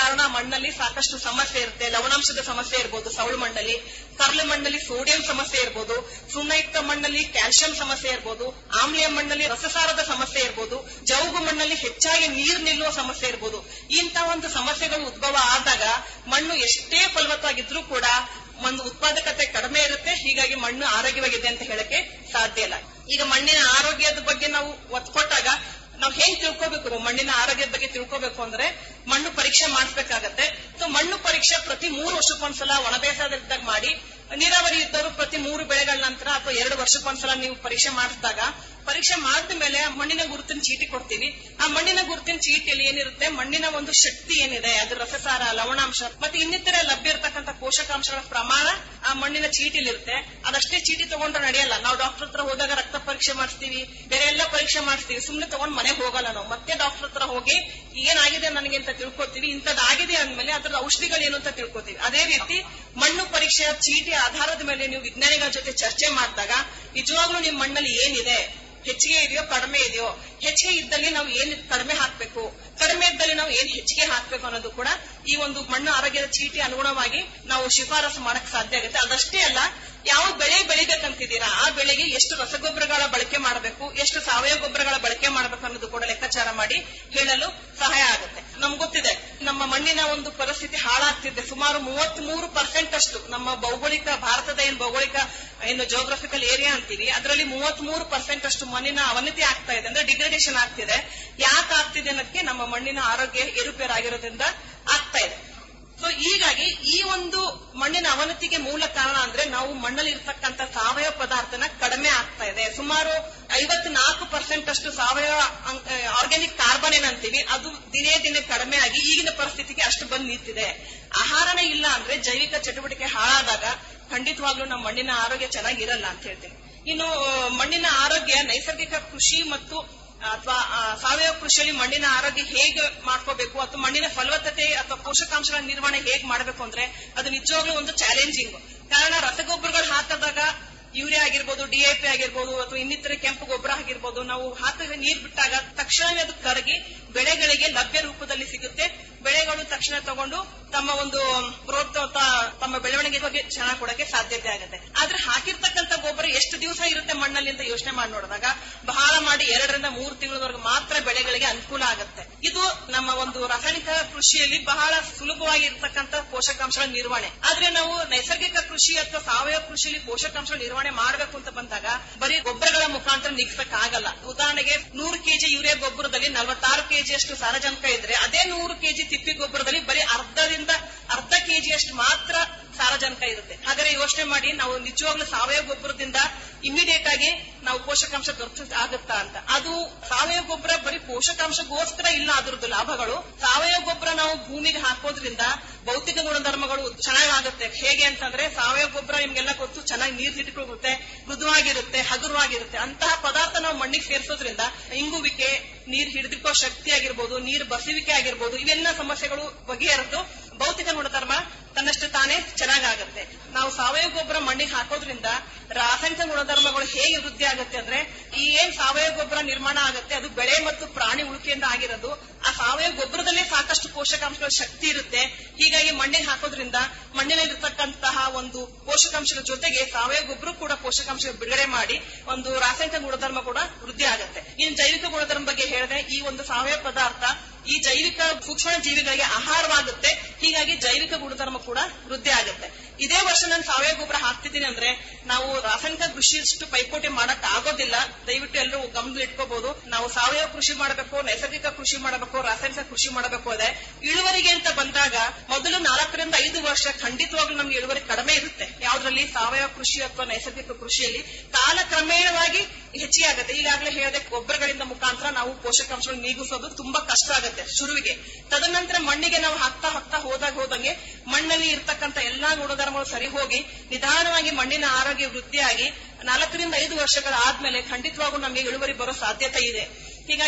ಕಾರಣ ಮಣ್ಣಲ್ಲಿ ಸಾಕಷ್ಟು ಸಮಸ್ಯೆ ಇರುತ್ತೆ ಲವಣಾಂಶದ ಸಮಸ್ಯೆ ಇರ್ಬೋದು ಸವಳು ಮಣ್ಣಲ್ಲಿ ಕರ್ಲು ಮಣ್ಣಲ್ಲಿ ಸೋಡಿಯಂ ಸಮಸ್ಯೆ ಇರ್ಬೋದು ಸುಣ್ಣಯುಕ್ತ ಮಣ್ಣಲ್ಲಿ ಕ್ಯಾಲ್ಸಿಯಂ ಸಮಸ್ಯೆ ಇರ್ಬೋದು ಆಮ್ಲೀಯ ಮಣ್ಣಲ್ಲಿ ರಸಸಾರದ ಸಮಸ್ಯೆ ಇರ್ಬೋದು ಜೌಗು ಮಣ್ಣಲ್ಲಿ ಹೆಚ್ಚಾಗಿ ನೀರು ನಿಲ್ಲುವ ಸಮಸ್ಯೆ ಇರ್ಬೋದು ಇಂಥ ಒಂದು ಸಮಸ್ಯೆಗಳು ಉದ್ಭವ ಆದಾಗ ಮಣ್ಣು ಎಷ್ಟೇ ಫಲವತ್ತಾಗಿದ್ರೂ ಕೂಡ ಒಂದು ಉತ್ಪಾದಕತೆ ಕಡಿಮೆ ಇರುತ್ತೆ ಹೀಗಾಗಿ ಮಣ್ಣು ಆರೋಗ್ಯವಾಗಿದೆ ಅಂತ ಹೇಳಕ್ಕೆ ಸಾಧ್ಯ ಇಲ್ಲ ಈಗ ಮಣ್ಣಿನ ಆರೋಗ್ಯದ ಬಗ್ಗೆ ನಾವು ಒತ್ತು ಕೊಟ್ಟಾಗ ನಾವು ಹೆಂಗ್ ತಿಳ್ಕೋಬೇಕು ಮಣ್ಣಿನ ಆರೋಗ್ಯದ ಬಗ್ಗೆ ತಿಳ್ಕೋಬೇಕು ಅಂದ್ರೆ ಮಣ್ಣು ಪರೀಕ್ಷೆ ಮಾಡಿಸ್ಬೇಕಾಗತ್ತೆ ಸೊ ಮಣ್ಣು ಪರೀಕ್ಷೆ ಪ್ರತಿ ಮೂರು ವರ್ಷಕ್ಕೊಂದ್ಸಲ ಒಣ ಬೇಸಾಯದಾಗ ಮಾಡಿ ನೀರಾವರಿ ಇದ್ದವರು ಪ್ರತಿ ಮೂರು ಬೆಳೆಗಳ ನಂತರ ಅಥವಾ ಎರಡು ವರ್ಷಕ್ಕೊಂದ್ಸಲ ನೀವು ಪರೀಕ್ಷೆ ಮಾಡಿಸಿದಾಗ ಪರೀಕ್ಷೆ ಮಾಡಿದ ಮೇಲೆ ಮಣ್ಣಿನ ಗುರುತಿನ ಚೀಟಿ ಕೊಡ್ತೀವಿ ಆ ಮಣ್ಣಿನ ಗುರುತಿನ ಚೀಟಿಯಲ್ಲಿ ಏನಿರುತ್ತೆ ಮಣ್ಣಿನ ಒಂದು ಶಕ್ತಿ ಏನಿದೆ ಅದ್ರ ರಸಸಾರ ಲವಣಾಂಶ ಮತ್ತೆ ಇನ್ನಿತರೆ ಲಭ್ಯ ಇರತಕ್ಕಂತ ಪೋಷಕಾಂಶಗಳ ಪ್ರಮಾಣ ಆ ಮಣ್ಣಿನ ಚೀಟಿಲಿ ಇರುತ್ತೆ ಅದಷ್ಟೇ ಚೀಟಿ ತಗೊಂಡ್ರೆ ನಡೆಯಲ್ಲ ನಾವು ಡಾಕ್ಟರ್ ಹತ್ರ ಹೋದಾಗ ರಕ್ತ ಪರೀಕ್ಷೆ ಮಾಡಿಸ್ತೀವಿ ಬೇರೆ ಎಲ್ಲ ಪರೀಕ್ಷೆ ಮಾಡಿಸ್ತೀವಿ ಸುಮ್ನೆ ತಗೊಂಡ್ ಮನೆಗೆ ಹೋಗಲ್ಲ ನಾವು ಮತ್ತೆ ಡಾಕ್ಟರ್ ಹತ್ರ ಹೋಗಿ ಏನಾಗಿದೆ ನನಗೆ ಅಂತ ತಿಳ್ಕೊತೀವಿ ಇಂಥದ್ದಾಗಿದೆ ಅಂದ್ಮೇಲೆ ಅದ್ರ ಔಷಧಿಗಳು ಏನು ಅಂತ ತಿಳ್ಕೊತೀವಿ ಅದೇ ರೀತಿ ಮಣ್ಣು ಪರೀಕ್ಷೆಯ ಚೀಟಿ ಆಧಾರದ ಮೇಲೆ ನೀವು ವಿಜ್ಞಾನಿಗಳ ಜೊತೆ ಚರ್ಚೆ ಮಾಡಿದಾಗ ನಿಜವಾಗ್ಲೂ ನಿಮ್ ಮಣ್ಣಲ್ಲಿ ಏನಿದೆ ಹೆಚ್ಚಿಗೆ ಇದೆಯೋ ಕಡಿಮೆ ಇದೆಯೋ ಹೆಚ್ಚಿಗೆ ಇದ್ದಲ್ಲಿ ನಾವು ಏನ್ ಕಡಿಮೆ ಹಾಕ್ಬೇಕು ಕಡಿಮೆ ಇದ್ದಲ್ಲಿ ನಾವು ಏನ್ ಹೆಚ್ಚಿಗೆ ಹಾಕ್ಬೇಕು ಅನ್ನೋದು ಕೂಡ ಈ ಒಂದು ಮಣ್ಣು ಆರೋಗ್ಯದ ಚೀಟಿ ಅನುಗುಣವಾಗಿ ನಾವು ಶಿಫಾರಸು ಮಾಡಕ್ ಸಾಧ್ಯ ಆಗುತ್ತೆ ಅದಷ್ಟೇ ಅಲ್ಲ ಯಾವ ಬೆಳೆ ಬೆಳಿಬೇಕಂತಿದ್ದೀರಾ ಆ ಬೆಳೆಗೆ ಎಷ್ಟು ರಸಗೊಬ್ಬರಗಳ ಬಳಕೆ ಮಾಡಬೇಕು ಎಷ್ಟು ಸಾವಯವ ಗೊಬ್ಬರಗಳ ಬಳಕೆ ಮಾಡಬೇಕು ಅನ್ನೋದು ಕೂಡ ಲೆಕ್ಕಾಚಾರ ಮಾಡಿ ಹೇಳಲು ಸಹಾಯ ಆಗುತ್ತೆ ನಮ್ಗೆ ಗೊತ್ತಿದೆ ನಮ್ಮ ಮಣ್ಣಿನ ಒಂದು ಪರಿಸ್ಥಿತಿ ಹಾಳಾಗ್ತಿದೆ ಸುಮಾರು ಮೂವತ್ತ್ ಮೂರು ಪರ್ಸೆಂಟ್ ಅಷ್ಟು ನಮ್ಮ ಭೌಗೋಳಿಕ ಭಾರತದ ಏನು ಭೌಗೋಳಿಕ ಏನು ಜೋಗ್ರಫಿಕಲ್ ಏರಿಯಾ ಅಂತೀವಿ ಅದರಲ್ಲಿ ಮೂವತ್ತ್ ಮೂರು ಪರ್ಸೆಂಟ್ ಅಷ್ಟು ಮಣ್ಣಿನ ಅವನತಿ ಆಗ್ತಾ ಇದೆ ಅಂದ್ರೆ ಡಿಗ್ರೇಡೇಷನ್ ಆಗ್ತಿದೆ ಯಾಕೆ ಆಗ್ತಿದೆ ಅನ್ನೋದಕ್ಕೆ ನಮ್ಮ ಮಣ್ಣಿನ ಆರೋಗ್ಯ ಏರುಪೇರಾಗಿರೋದ್ರಿಂದ ಆಗ್ತಾ ಇದೆ ಸೊ ಹೀಗಾಗಿ ಈ ಒಂದು ಮಣ್ಣಿನ ಅವನತಿಗೆ ಮೂಲ ಕಾರಣ ಅಂದ್ರೆ ನಾವು ಮಣ್ಣಲ್ಲಿ ಇರ್ತಕ್ಕಂಥ ಸಾವಯವ ಪದಾರ್ಥನ ಕಡಿಮೆ ಆಗ್ತಾ ಇದೆ ಸುಮಾರು ಐವತ್ನಾಲ್ಕು ಪರ್ಸೆಂಟ್ ಅಷ್ಟು ಸಾವಯವ ಆರ್ಗ್ಯಾನಿಕ್ ಕಾರ್ಬನ್ ಏನಂತೀವಿ ಅದು ದಿನೇ ದಿನೇ ಕಡಿಮೆ ಆಗಿ ಈಗಿನ ಪರಿಸ್ಥಿತಿಗೆ ಅಷ್ಟು ಬಂದು ನಿಂತಿದೆ ಆಹಾರನೇ ಇಲ್ಲ ಅಂದ್ರೆ ಜೈವಿಕ ಚಟುವಟಿಕೆ ಹಾಳಾದಾಗ ಖಂಡಿತವಾಗ್ಲೂ ನಮ್ಮ ಮಣ್ಣಿನ ಆರೋಗ್ಯ ಚೆನ್ನಾಗಿರಲ್ಲ ಅಂತ ಹೇಳ್ತೀನಿ ಇನ್ನು ಆ, ಮಣ್ಣಿನ ಆರೋಗ್ಯ ನೈಸರ್ಗಿಕ ಕೃಷಿ ಮತ್ತು ಅಥವಾ ಸಾವಯವ ಕೃಷಿಯಲ್ಲಿ ಮಣ್ಣಿನ ಆರೋಗ್ಯ ಹೇಗೆ ಮಾಡ್ಕೋಬೇಕು ಅಥವಾ ಮಣ್ಣಿನ ಫಲವತ್ತತೆ ಅಥವಾ ಪೋಷಕಾಂಶಗಳ ನಿರ್ವಹಣೆ ಹೇಗೆ ಮಾಡಬೇಕು ಅಂದ್ರೆ ಅದು ನಿಜವಾಗ್ಲೂ ಒಂದು ಚಾಲೆಂಜಿಂಗ್ ಕಾರಣ ರಸಗೊಬ್ಬರಗಳು ಹಾಕಿದಾಗ ಯೂರಿಯಾ ಆಗಿರ್ಬೋದು ಡಿಎಪಿ ಆಗಿರ್ಬೋದು ಅಥವಾ ಇನ್ನಿತರೆ ಕೆಂಪು ಗೊಬ್ಬರ ಆಗಿರ್ಬೋದು ನಾವು ಹಾಕಿದ ನೀರು ಬಿಟ್ಟಾಗ ತಕ್ಷಣವೇ ಅದು ಕರಗಿ ಬೆಳೆಗಳಿಗೆ ಲಭ್ಯ ರೂಪದಲ್ಲಿ ಸಿಗುತ್ತೆ ಬೆಳೆಗಳು ತಕ್ಷಣ ತಗೊಂಡು ತಮ್ಮ ಒಂದು ಗ್ರೋತ್ ತಮ್ಮ ಬೆಳವಣಿಗೆ ಬಗ್ಗೆ ಚೆನ್ನಾಗಿ ಕೊಡಕ್ಕೆ ಸಾಧ್ಯತೆ ಆಗುತ್ತೆ ಆದ್ರೆ ಹಾಕಿರ್ತಕ್ಕಂಥ ಗೊಬ್ಬರ ಎಷ್ಟು ದಿವಸ ಇರುತ್ತೆ ಮಣ್ಣಲ್ಲಿ ಅಂತ ಯೋಚನೆ ಮಾಡಿ ನೋಡಿದಾಗ ಬಹಳ ಮಾಡಿ ಎರಡರಿಂದ ಮೂರು ತಿಂಗಳವರೆಗೂ ಮಾತ್ರ ಬೆಳೆಗಳಿಗೆ ಅನುಕೂಲ ಆಗುತ್ತೆ ಇದು ನಮ್ಮ ಒಂದು ರಾಸಾಯನಿಕ ಕೃಷಿಯಲ್ಲಿ ಬಹಳ ಸುಲಭವಾಗಿ ಇರ್ತಕ್ಕಂಥ ಪೋಷಕಾಂಶಗಳ ನಿರ್ವಹಣೆ ಆದ್ರೆ ನಾವು ನೈಸರ್ಗಿಕ ಕೃಷಿ ಅಥವಾ ಸಾವಯವ ಕೃಷಿಯಲ್ಲಿ ಪೋಷಕಾಂಶಗಳ ನಿರ್ವಹಣೆ ಮಾಡಬೇಕು ಅಂತ ಬಂದಾಗ ಬರೀ ಗೊಬ್ಬರಗಳ ಮುಖಾಂತರ ನಿಗ್ಸಕ್ ಆಗಲ್ಲ ಉದಾಹರಣೆಗೆ ನೂರು ಕೆಜಿ ಯೂರಿಯಾ ಗೊಬ್ಬರದಲ್ಲಿ ನಲವತ್ತಾರು ಕೆಜಿ ಅಷ್ಟು ಸಾರಜನಕ ಇದ್ರೆ ಅದೇ ನೂರು ಕೆಜಿ ತಿಪ್ಪಿ ಗೊಬ್ಬರದಲ್ಲಿ ಬರೀ ಅರ್ಧದಿಂದ ಅರ್ಧ ಕೆಜಿ ಅಷ್ಟು ಮಾತ್ರ ಸಾರಜನಕ ಇರುತ್ತೆ ಹಾಗಾದ್ರೆ ಯೋಚನೆ ಮಾಡಿ ನಾವು ನಿಜವಾಗ್ಲೂ ಸಾವಯವ ಗೊಬ್ಬರದಿಂದ ಇಮಿಡಿಯೇಟ್ ಆಗಿ ನಾವು ಪೋಷಕಾಂಶ ದೊರಕ ಆಗುತ್ತಾ ಅಂತ ಅದು ಸಾವಯವ ಗೊಬ್ಬರ ಬರೀ ಪೋಷಕಾಂಶಗೋಸ್ಕರ ಇಲ್ಲ ಅದ್ರದ್ದು ಲಾಭಗಳು ಸಾವಯವ ಗೊಬ್ಬರ ನಾವು ಭೂಮಿಗೆ ಹಾಕೋದ್ರಿಂದ ಭೌತಿಕ ಗುಣಧರ್ಮಗಳು ಚೆನ್ನಾಗಾಗುತ್ತೆ ಹೇಗೆ ಅಂತಂದ್ರೆ ಸಾವಯವ ಗೊಬ್ಬರ ನಿಮ್ಗೆಲ್ಲ ಗೊತ್ತು ಚೆನ್ನಾಗಿ ನೀರ್ ಹಿಡ್ಕೊಳ್ಳುತ್ತೆ ಮೃದುವಾಗಿರುತ್ತೆ ಹಗುರವಾಗಿರುತ್ತೆ ಅಂತಹ ಪದಾರ್ಥ ನಾವು ಮಣ್ಣಿಗೆ ಸೇರಿಸೋದ್ರಿಂದ ಇಂಗುವಿಕೆ ನೀರ್ ಹಿಡಿದಿಕ್ಕೋ ಶಕ್ತಿ ಆಗಿರ್ಬೋದು ನೀರ್ ಬಸುವಿಕೆ ಆಗಿರ್ಬೋದು ಇವೆಲ್ಲ ಸಮಸ್ಯೆಗಳು ಬಗೆಹರಿದು ಭೌತಿಕ ಗುಣಧರ್ಮ ತನ್ನಷ್ಟು ತಾನೇ ಚೆನ್ನಾಗಾಗುತ್ತೆ ನಾವು ಸಾವಯವ ಗೊಬ್ಬರ ಮಣ್ಣಿಗೆ ಹಾಕೋದ್ರಿಂದ ರಾಸಾಯನಿಕ ಗುಣಧರ್ಮಗಳು ಹೇಗೆ ವೃದ್ಧಿ ಆಗುತ್ತೆ ಅಂದ್ರೆ ಈ ಏನ್ ಸಾವಯವ ಗೊಬ್ಬರ ನಿರ್ಮಾಣ ಆಗುತ್ತೆ ಅದು ಬೆಳೆ ಮತ್ತು ಪ್ರಾಣಿ ಉಳಿಕೆಯಿಂದ ಆಗಿರೋದು ಆ ಸಾವಯವ ಗೊಬ್ಬರದಲ್ಲೇ ಸಾಕಷ್ಟು ಪೋಷಕಾಂಶಗಳ ಶಕ್ತಿ ಇರುತ್ತೆ ಹೀಗಾಗಿ ಮಣ್ಣಿಗೆ ಹಾಕೋದ್ರಿಂದ ಮಣ್ಣಿನಲ್ಲಿರ್ತಕ್ಕಂತಹ ಒಂದು ಪೋಷಕಾಂಶಗಳ ಜೊತೆಗೆ ಸಾವಯವ ಗೊಬ್ಬರ ಕೂಡ ಪೋಷಕಾಂಶ ಬಿಡುಗಡೆ ಮಾಡಿ ಒಂದು ರಾಸಾಯನಿಕ ಗುಣಧರ್ಮ ಕೂಡ ವೃದ್ಧಿ ಆಗುತ್ತೆ ಇನ್ನು ಜೈವಿಕ ಗುಣಧರ್ಮ ಬಗ್ಗೆ ಹೇಳಿದ್ರೆ ಈ ಒಂದು ಸಾವಯವ ಪದಾರ್ಥ ಈ ಜೈವಿಕ ಸೂಕ್ಷ್ಮ ಜೀವಿಗಳಿಗೆ ಆಹಾರವಾಗುತ್ತೆ ಹೀಗಾಗಿ ಜೈವಿಕ ಗುಣಧರ್ಮ ಕೂಡ ವೃದ್ಧಿ ಆಗುತ್ತೆ ಇದೇ ವರ್ಷ ನಾನು ಸಾವಯವ ಗೊಬ್ಬರ ಹಾಕ್ತಿದ್ದೀನಿ ಅಂದ್ರೆ ನಾವು ರಾಸಾಯನಿಕ ಕೃಷಿಯಷ್ಟು ಪೈಪೋಟಿ ಮಾಡಕ್ ಆಗೋದಿಲ್ಲ ದಯವಿಟ್ಟು ಎಲ್ಲರೂ ಗಮನ ಇಟ್ಕೋಬಹುದು ನಾವು ಸಾವಯವ ಕೃಷಿ ಮಾಡಬೇಕು ನೈಸರ್ಗಿಕ ಕೃಷಿ ಮಾಡಬೇಕು ರಾಸಾಯನಿಕ ಕೃಷಿ ಮಾಡಬೇಕು ಅದೇ ಇಳುವರಿಗೆ ಅಂತ ಬಂದಾಗ ಮೊದಲು ನಾಲ್ಕರಿಂದ ಐದು ವರ್ಷ ಖಂಡಿತವಾಗ್ಲೂ ನಮ್ಗೆ ಇಳುವರಿ ಕಡಿಮೆ ಇರುತ್ತೆ ಯಾವ್ದ್ರಲ್ಲಿ ಸಾವಯವ ಕೃಷಿ ಅಥವಾ ನೈಸರ್ಗಿಕ ಕೃಷಿಯಲ್ಲಿ ಕಾಲಕ್ರಮೇಣವಾಗಿ ಹೆಚ್ಚಿಗೆ ಆಗುತ್ತೆ ಈಗಾಗಲೇ ಹೇಳಿದೆ ಗೊಬ್ಬರಗಳಿಂದ ಮುಖಾಂತರ ನಾವು ಪೋಷಕಾಂಶಗಳನ್ನು ನೀಗಿಸೋದು ತುಂಬಾ ಕಷ್ಟ ಆಗುತ್ತೆ ಶುರುವಿಗೆ ತದನಂತರ ಮಣ್ಣಿಗೆ ನಾವು ಹಾಕ್ತಾ ಹಾಕ್ತಾ ಹೋದಾಗ ಹೋದಂಗೆ ಮಣ್ಣಲ್ಲಿ ಇರ್ತಕ್ಕಂಥ ಎಲ್ಲಾ ಗುಣಧರ್ಮಗಳು ಸರಿ ಹೋಗಿ ನಿಧಾನವಾಗಿ ಮಣ್ಣಿನ ಆರೋಗ್ಯ ವೃದ್ಧಿಯಾಗಿ ನಾಲ್ಕರಿಂದ ಐದು ವರ್ಷಗಳ ಆದ್ಮೇಲೆ ಖಂಡಿತವಾಗೂ ನಮಗೆ ಇಳುವರಿ ಬರೋ ಸಾಧ್ಯತೆ ಇದೆ ಹೀಗಾಗಿ